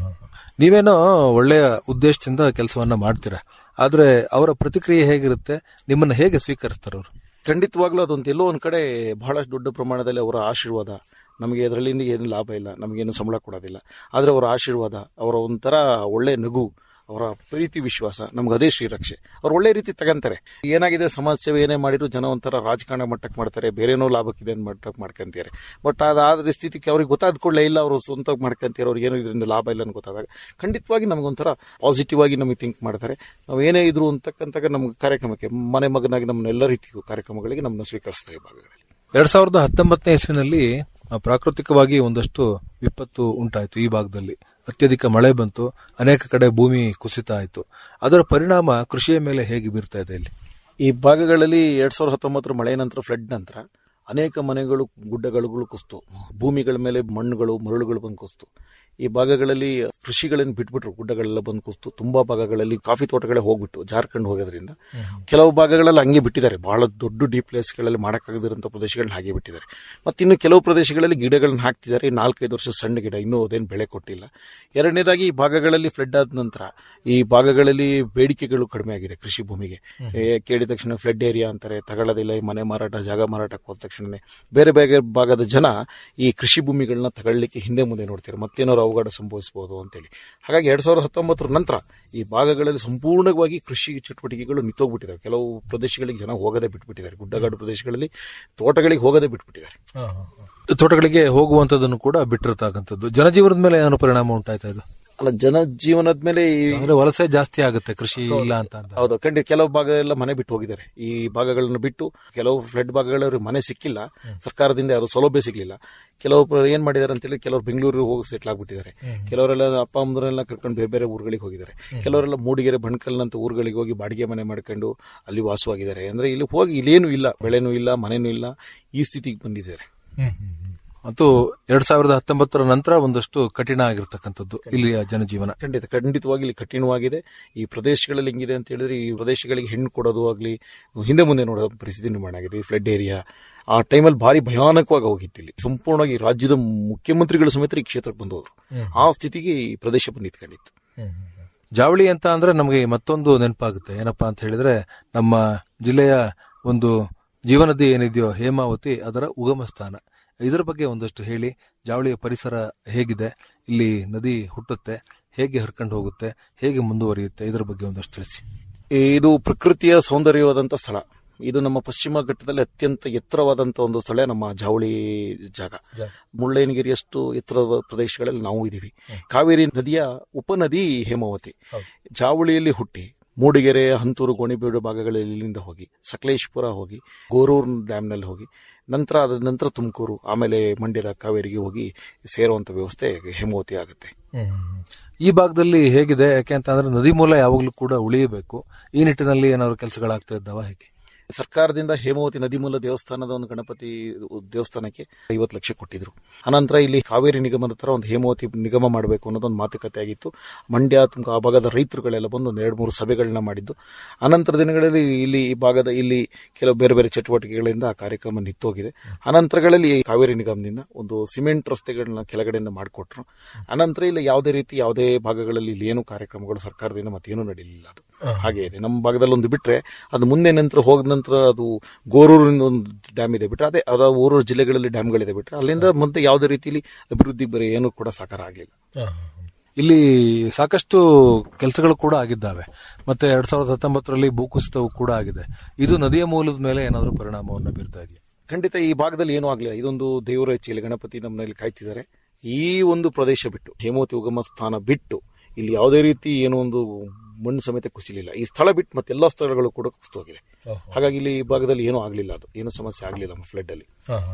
Speaker 6: ನೀವೇನೋ ಒಳ್ಳೆಯ ಉದ್ದೇಶದಿಂದ ಕೆಲಸವನ್ನ ಮಾಡ್ತೀರಾ ಆದ್ರೆ ಅವರ ಪ್ರತಿಕ್ರಿಯೆ ಹೇಗಿರುತ್ತೆ ನಿಮ್ಮನ್ನ ಹೇಗೆ ಸ್ವೀಕರಿಸ್ತಾರೆ ಅವರು
Speaker 7: ಖಂಡಿತವಾಗ್ಲೂ ಅದೊಂದು ಎಲ್ಲೋ ಒಂದ್ ಕಡೆ ಬಹಳಷ್ಟು ದೊಡ್ಡ ಪ್ರಮಾಣದಲ್ಲಿ ಅವರ ಆಶೀರ್ವಾದ ನಮಗೆ ಅದರಲ್ಲಿ ಏನು ಲಾಭ ಇಲ್ಲ ನಮಗೇನು ಸಂಬಳ ಕೊಡೋದಿಲ್ಲ ಆದರೆ ಅವರ ಆಶೀರ್ವಾದ ಅವರ ಒಂಥರ ಒಳ್ಳೆ ನಗು ಅವರ ಪ್ರೀತಿ ವಿಶ್ವಾಸ ನಮ್ಗೆ ಅದೇ ಶ್ರೀರಕ್ಷೆ ಅವ್ರು ಒಳ್ಳೆ ರೀತಿ ತಗಂತಾರೆ ಏನಾಗಿದೆ ಸಮಾಜ ಸೇವೆ ಏನೇ ಮಾಡಿದ್ರು ಜನ ಒಂಥರ ರಾಜಕಾರಣ ಮಟ್ಟಕ್ಕೆ ಮಾಡ್ತಾರೆ ಬೇರೆನೋ ಲಾಭಕ್ಕಿದೆ ಅಂತ ಮಟ್ಟಕ್ಕೆ ಮಾಡ್ಕೊಂತಾರೆ ಬಟ್ ಅದಾದ ಸ್ಥಿತಿಗೆ ಅವ್ರಿಗೆ ಗೊತ್ತಾದ ಕೂಡಲೇ ಇಲ್ಲ ಅವರು ಸ್ವಂತವಾಗಿ ಮಾಡ್ಕೊಂತಾರೆ ಅವ್ರಿಗೆ ಏನೋ ಇದರಿಂದ ಲಾಭ ಇಲ್ಲ ಅಂತ ಗೊತ್ತಾದಾಗ ಖಂಡಿತವಾಗಿ ನಮಗೊಂಥರ ಪಾಸಿಟಿವ್ ಆಗಿ ನಮಗೆ ಥಿಂಕ್ ಮಾಡ್ತಾರೆ ನಾವು ಏನೇ ಇದ್ರು ಅಂತಕ್ಕಂತಾಗ ನಮ್ಗೆ ಕಾರ್ಯಕ್ರಮಕ್ಕೆ ಮನೆ ಮಗನಾಗಿ ನಮ್ಮನ್ನ ಎಲ್ಲ ರೀತಿಗೂ ಕಾರ್ಯಕ್ರಮಗಳಿಗೆ ನಮ್ಮನ್ನ ಸ್ವೀಕರಿಸ್ತಾರೆ ಈ ಭಾಗಗಳಲ್ಲಿ
Speaker 6: ಎರಡ್ ಸಾವಿರದ ಹತ್ತೊಂಬತ್ತನೇ ಇಸ್ವಿನಲ್ಲಿ ಆ, ಪ್ರಾಕೃತಿಕವಾಗಿ ಒಂದಷ್ಟು ವಿಪತ್ತು ಉಂಟಾಯಿತು ಈ ಭಾಗದಲ್ಲಿ ಅತ್ಯಧಿಕ ಮಳೆ ಬಂತು ಅನೇಕ ಕಡೆ ಭೂಮಿ ಕುಸಿತ ಆಯಿತು ಅದರ ಪರಿಣಾಮ ಕೃಷಿಯ ಮೇಲೆ ಹೇಗೆ ಬೀರ್ತಾ ಇದೆ ಇಲ್ಲಿ
Speaker 7: ಈ ಭಾಗಗಳಲ್ಲಿ ಎರಡ್ ಸಾವಿರದ ಹತ್ತೊಂಬತ್ತರ ಮಳೆ ನಂತರ ಫ್ಲಡ್ ನಂತರ ಅನೇಕ ಮನೆಗಳು ಗುಡ್ಡಗಳು ಕುಸ್ತು ಭೂಮಿಗಳ ಮೇಲೆ ಮಣ್ಣುಗಳು ಮರಳುಗಳು ಬಂದು ಕುಸ್ತು ಈ ಭಾಗಗಳಲ್ಲಿ ಕೃಷಿಗಳನ್ನು ಬಿಟ್ಬಿಟ್ರು ಗುಡ್ಡಗಳೆಲ್ಲ ಬಂದು ಕುಸ್ತು ತುಂಬಾ ಭಾಗಗಳಲ್ಲಿ ಕಾಫಿ ತೋಟಗಳೇ ಹೋಗ್ಬಿಟ್ಟು ಜಾರ್ಖಂಡ್ ಹೋಗೋದ್ರಿಂದ ಕೆಲವು ಭಾಗಗಳಲ್ಲಿ ಹಂಗೆ ಬಿಟ್ಟಿದ್ದಾರೆ ಬಹಳ ದೊಡ್ಡ ಡೀಪ್ ಪ್ಲೇಸ್ಗಳಲ್ಲಿ ಮಾಡಕ್ಕಾಗದಿರೋಂಥ ಪ್ರದೇಶಗಳನ್ನ ಹಾಗೆ ಬಿಟ್ಟಿದ್ದಾರೆ ಮತ್ತೆ ಇನ್ನು ಕೆಲವು ಪ್ರದೇಶಗಳಲ್ಲಿ ಗಿಡಗಳನ್ನ ಹಾಕ್ತಿದ್ದಾರೆ ನಾಲ್ಕೈದು ವರ್ಷ ಸಣ್ಣ ಗಿಡ ಇನ್ನೂ ಅದೇನು ಬೆಳೆ ಕೊಟ್ಟಿಲ್ಲ ಎರಡನೇದಾಗಿ ಈ ಭಾಗಗಳಲ್ಲಿ ಫ್ಲಡ್ ಆದ ನಂತರ ಈ ಭಾಗಗಳಲ್ಲಿ ಬೇಡಿಕೆಗಳು ಕಡಿಮೆ ಆಗಿದೆ ಕೃಷಿ ಭೂಮಿಗೆ ಏ, ಕೇಳಿದ ತಕ್ಷಣ ಫ್ಲಡ್ ಏರಿಯಾ ಅಂತಾರೆ ತಗೊಳ್ಳೋದಿಲ್ಲ ಈ ಮನೆ ಮಾರಾಟ ಜಾಗ ಮಾರಾಟಕ್ಕೆ ಹೋದ ತಕ್ಷಣನೇ ಬೇರೆ ಬೇರೆ ಭಾಗದ ಜನ ಈ ಕೃಷಿ ಭೂಮಿಗಳನ್ನ ತಗೊಳ್ಳಿಕ್ಕೆ ಹಿಂದೆ ಮುಂದೆ ನೋಡ್ತಾರೆ ಮತ್ತೇನಾದ್ರು ಅವಘಡ ಸಂಭವಿಸಬಹುದು ಅಂತೇಳಿ ಹಾಗಾಗಿ ಎರಡ್ ಸಾವಿರದ ಹತ್ತೊಂಬತ್ತರ ನಂತರ ಈ ಭಾಗಗಳಲ್ಲಿ ಸಂಪೂರ್ಣವಾಗಿ ಕೃಷಿ ಚಟುವಟಿಕೆಗಳು ನಿಂತೋಗ್ಬಿಟ್ಟಿದ್ದಾವೆ ಕೆಲವು ಪ್ರದೇಶಗಳಿಗೆ ಜನ ಹೋಗದೆ ಬಿಟ್ಬಿಟ್ಟಿದ್ದಾರೆ ಗುಡ್ಡಗಾಡು ಪ್ರದೇಶಗಳಲ್ಲಿ ತೋಟಗಳಿಗೆ ಹೋಗದೆ ಬಿಟ್ಬಿಟ್ಟಿದ್ದಾರೆ
Speaker 6: ತೋಟಗಳಿಗೆ ಹೋಗುವಂತದನ್ನು ಕೂಡ ಬಿಟ್ಟಿರ್ತಕ್ಕಂಥದ್ದು ಜನಜೀವನದ ಮೇಲೆ ಏನು ಪರಿಣಾಮ ಉಂಟಾಯ್ತಾ ಇದು
Speaker 7: ಅಲ್ಲ ಜನ ಜೀವನದ ಮೇಲೆ ಈ
Speaker 6: ಅಂದ್ರೆ ವಲಸೆ ಜಾಸ್ತಿ ಆಗುತ್ತೆ ಕೃಷಿ ಇಲ್ಲ ಅಂತ ಅಂದ
Speaker 7: ಹೌದು ಖಂಡಿತ ಕೆಲವು ಭಾಗ ಎಲ್ಲ ಮನೆ ಬಿಟ್ಟು ಹೋಗಿದ್ದಾರೆ ಈ ಭಾಗಗಳನ್ನು ಬಿಟ್ಟು ಕೆಲವು ಫ್ಲಡ್ ಭಾಗಗಳವ್ರಿಗೆ ಮನೆ ಸಿಕ್ಕಿಲ್ಲ ಸರ್ಕಾರದಿಂದ ಯಾರು ಸೌಲಭ್ಯ ಸಿಗ್ಲಿಲ್ಲ ಕೆಲವೊಬ್ರು ಏನ್ ಮಾಡಿದ್ದಾರೆ ಅಂತೇಳಿ ಕೆಲವರು ಬೆಂಗಳೂರಿಗೆ ಹೋಗಿ ಸೆಟ್ಲ್ ಆಗ್ಬಿಟ್ಟಿದ್ದಾರೆ ಕೆಲವರೆಲ್ಲ ಅಪ್ಪ ಅಮ್ಮದನ್ನೆಲ್ಲ ಕರ್ಕೊಂಡು ಬೇರೆ ಬೇರೆ ಊರುಗಳಿಗೆ ಹೋಗಿದ್ದಾರೆ ಕೆಲವರೆಲ್ಲ ಮೂಡಿಗೆರೆ ಬಣ್ಕಲ್ನಂತ ಊರುಗಳಿಗೆ ಹೋಗಿ ಬಾಡಿಗೆ ಮನೆ ಮಾಡ್ಕೊಂಡು ಅಲ್ಲಿ ವಾಸವಾಗಿದ್ದಾರೆ ಅಂದ್ರೆ ಇಲ್ಲಿ ಹೋಗಿ ಇಲ್ಲೇನು ಇಲ್ಲ ಬೆಳೆನೂ ಇಲ್ಲ ಮನೆನೂ ಇಲ್ಲ ಈ ಸ್ಥಿತಿಗೆ ಬಂದಿದ್ದಾರೆ
Speaker 6: ಮತ್ತು ಎರಡ್ ಸಾವಿರದ ಹತ್ತೊಂಬತ್ತರ ನಂತರ ಒಂದಷ್ಟು ಕಠಿಣ ಆಗಿರ್ತಕ್ಕಂಥದ್ದು ಇಲ್ಲಿಯ ಜನಜೀವನ
Speaker 7: ಖಂಡಿತ ಖಂಡಿತವಾಗಿ ಇಲ್ಲಿ ಕಠಿಣವಾಗಿದೆ ಈ ಪ್ರದೇಶಗಳಲ್ಲಿ ಹೆಂಗಿದೆ ಅಂತ ಹೇಳಿದ್ರೆ ಈ ಪ್ರದೇಶಗಳಿಗೆ ಹೆಣ್ಣು ಕೊಡೋದು ಆಗಲಿ ಹಿಂದೆ ಮುಂದೆ ನೋಡೋ ಪರಿಸ್ಥಿತಿ ನಿರ್ಮಾಣ ಆಗಿದೆ ಈ ಫ್ಲಡ್ ಏರಿಯಾ ಆ ಟೈಮಲ್ಲಿ ಭಾರಿ ಭಯಾನಕವಾಗಿ ಹೋಗಿತ್ತು ಇಲ್ಲಿ ಸಂಪೂರ್ಣವಾಗಿ ರಾಜ್ಯದ ಮುಖ್ಯಮಂತ್ರಿಗಳ ಸಮೇತ ಈ ಕ್ಷೇತ್ರಕ್ಕೆ ಬಂದವರು ಆ ಸ್ಥಿತಿಗೆ ಈ ಪ್ರದೇಶ ಬಂದು ನಿಂತ್ಕೊಂಡಿತ್ತು
Speaker 6: ಜಾವಳಿ ಅಂತ ಅಂದ್ರೆ ನಮಗೆ ಮತ್ತೊಂದು ನೆನಪಾಗುತ್ತೆ ಏನಪ್ಪಾ ಅಂತ ಹೇಳಿದ್ರೆ ನಮ್ಮ ಜಿಲ್ಲೆಯ ಒಂದು ಜೀವನದಿ ಏನಿದೆಯೋ ಹೇಮಾವತಿ ಅದರ ಉಗಮ ಸ್ಥಾನ ಇದರ ಬಗ್ಗೆ ಒಂದಷ್ಟು ಹೇಳಿ ಜಾವಳಿಯ ಪರಿಸರ ಹೇಗಿದೆ ಇಲ್ಲಿ ನದಿ ಹುಟ್ಟುತ್ತೆ ಹೇಗೆ ಹರ್ಕೊಂಡು ಹೋಗುತ್ತೆ ಹೇಗೆ ಮುಂದುವರಿಯುತ್ತೆ ಇದರ ಬಗ್ಗೆ ಒಂದಷ್ಟು ತಿಳಿಸಿ
Speaker 7: ಇದು ಪ್ರಕೃತಿಯ ಸೌಂದರ್ಯವಾದಂತ ಸ್ಥಳ ಇದು ನಮ್ಮ ಪಶ್ಚಿಮ ಘಟ್ಟದಲ್ಲಿ ಅತ್ಯಂತ ಎತ್ತರವಾದಂತ ಒಂದು ಸ್ಥಳ ನಮ್ಮ ಜಾವಳಿ ಜಾಗ ಮುಳ್ಳಯ್ಯನಗಿರಿಯಷ್ಟು ಎತ್ತರದ ಪ್ರದೇಶಗಳಲ್ಲಿ ನಾವು ಇದೀವಿ ಕಾವೇರಿ ನದಿಯ ಉಪನದಿ ಹೇಮಾವತಿ ಜಾವಳಿಯಲ್ಲಿ ಹುಟ್ಟಿ ಮೂಡಿಗೆರೆ ಹಂತೂರು ಗೋಣಿಬೀಡು ಭಾಗಗಳಲ್ಲಿ ಇಲ್ಲಿಂದ ಹೋಗಿ ಸಕಲೇಶ್ಪುರ ಹೋಗಿ ಗೋರೂರು ಡ್ಯಾಮ್ನಲ್ಲಿ ಹೋಗಿ ನಂತರ ಅದ ನಂತರ ತುಮಕೂರು ಆಮೇಲೆ ಮಂಡ್ಯದ ಕಾವೇರಿಗೆ ಹೋಗಿ ಸೇರುವಂತ ವ್ಯವಸ್ಥೆ ಹೇಮಾವತಿ ಆಗುತ್ತೆ
Speaker 6: ಈ ಭಾಗದಲ್ಲಿ ಹೇಗಿದೆ ಯಾಕೆ ಅಂತ ಅಂದ್ರೆ ನದಿ ಮೂಲ ಯಾವಾಗಲೂ ಕೂಡ ಉಳಿಯಬೇಕು ಈ ನಿಟ್ಟಿನಲ್ಲಿ ಏನಾದ್ರು ಕೆಲಸಗಳಾಗ್ತಾ ಇದ್ದಾವ ಹೇಗೆ
Speaker 7: ಸರ್ಕಾರದಿಂದ ಹೇಮಾವತಿ ನದಿ ಮೂಲ ದೇವಸ್ಥಾನದ ಒಂದು ಗಣಪತಿ ದೇವಸ್ಥಾನಕ್ಕೆ ಐವತ್ತು ಲಕ್ಷ ಕೊಟ್ಟಿದ್ರು ಅನಂತರ ಇಲ್ಲಿ ಕಾವೇರಿ ನಿಗಮದ ತರ ಒಂದು ಹೇಮಾವತಿ ನಿಗಮ ಮಾಡಬೇಕು ಅನ್ನೋದೊಂದು ಮಾತುಕತೆ ಆಗಿತ್ತು ಮಂಡ್ಯ ತುಮಕ ಆ ಭಾಗದ ರೈತರುಗಳೆಲ್ಲ ಬಂದು ಒಂದು ಎರಡು ಮೂರು ಸಭೆಗಳನ್ನ ಮಾಡಿದ್ದು ಅನಂತರ ದಿನಗಳಲ್ಲಿ ಇಲ್ಲಿ ಈ ಭಾಗದ ಇಲ್ಲಿ ಕೆಲವು ಬೇರೆ ಬೇರೆ ಚಟುವಟಿಕೆಗಳಿಂದ ಆ ಕಾರ್ಯಕ್ರಮ ನಿಂತೋಗಿದೆ ಅನಂತರಗಳಲ್ಲಿ ಕಾವೇರಿ ನಿಗಮದಿಂದ ಒಂದು ಸಿಮೆಂಟ್ ರಸ್ತೆಗಳನ್ನ ಕೆಳಗಡೆಯಿಂದ ಮಾಡಿಕೊಟ್ರು ಅನಂತರ ಇಲ್ಲಿ ಯಾವುದೇ ರೀತಿ ಯಾವುದೇ ಭಾಗಗಳಲ್ಲಿ ಇಲ್ಲಿ ಏನು ಕಾರ್ಯಕ್ರಮಗಳು ಸರ್ಕಾರದಿಂದ ಮತ್ತೇನು ನಡೀಲಿಲ್ಲ ಅದು ಹಾಗೆ ಇದೆ ನಮ್ಮ ಭಾಗದಲ್ಲಿ ಒಂದು ಬಿಟ್ರೆ ಅದು ಮುಂದೆ ನಂತರ ಹೋದ ನಂತರ ಅದು ಗೋರೂರಿನ ಒಂದು ಡ್ಯಾಮ್ ಇದೆ ಬಿಟ್ರೆ ಅದೇ ಅದ ಊರು ಜಿಲ್ಲೆಗಳಲ್ಲಿ ಡ್ಯಾಮ್ಗಳಿದೆ ಬಿಟ್ರೆ ಅಲ್ಲಿಂದ ಮುಂದೆ ಯಾವುದೇ ರೀತಿಯಲ್ಲಿ ಅಭಿವೃದ್ಧಿ ಬರೀ ಏನು ಕೂಡ ಸಾಕಾರ ಆಗಲಿಲ್ಲ
Speaker 6: ಇಲ್ಲಿ ಸಾಕಷ್ಟು ಕೆಲಸಗಳು ಕೂಡ ಆಗಿದ್ದಾವೆ ಮತ್ತೆ ಎರಡ್ ಸಾವಿರದ ಹತ್ತೊಂಬತ್ತರಲ್ಲಿ ಭೂಕುಸಿತವು ಕೂಡ ಆಗಿದೆ ಇದು ನದಿಯ ಮೂಲದ ಮೇಲೆ ಏನಾದರೂ ಪರಿಣಾಮವನ್ನು ಬೀರ್ತಾ ಇದೆಯಾ
Speaker 7: ಖಂಡಿತ ಈ ಭಾಗದಲ್ಲಿ ಏನೂ ಆಗಲಿಲ್ಲ ಇದೊಂದು ದೇವರ ಹೆಚ್ಚಿಯಲ್ಲಿ ಗಣಪತಿ ನಮ್ಮಲ್ಲಿ ಕಾಯ್ತಿದ್ದಾರೆ ಈ ಒಂದು ಪ್ರದೇಶ ಬಿಟ್ಟು ಹೇಮಾವತಿ ಉಗಮ ಸ್ಥಾನ ಬಿಟ್ಟು ಇಲ್ಲಿ ಯಾವುದೇ ರೀತಿ ಏನೋ ಒಂದು ಮಣ್ಣು ಸಮೇತ ಕುಸಿಲಿಲ್ಲ ಈ ಸ್ಥಳ ಬಿಟ್ಟು ಮತ್ತೆ ಎಲ್ಲಾ ಸ್ಥಳಗಳು ಕೂಡ ಕುಸಿದು ಹೋಗಿದೆ ಹಾಗಾಗಿ ಇಲ್ಲಿ ಈ ಭಾಗದಲ್ಲಿ ಏನೂ ಆಗಲಿಲ್ಲ ಅದು ಏನೂ ಸಮಸ್ಯೆ ಆಗಲಿಲ್ಲ ಫ್ಲಡ್ ಅಲ್ಲಿ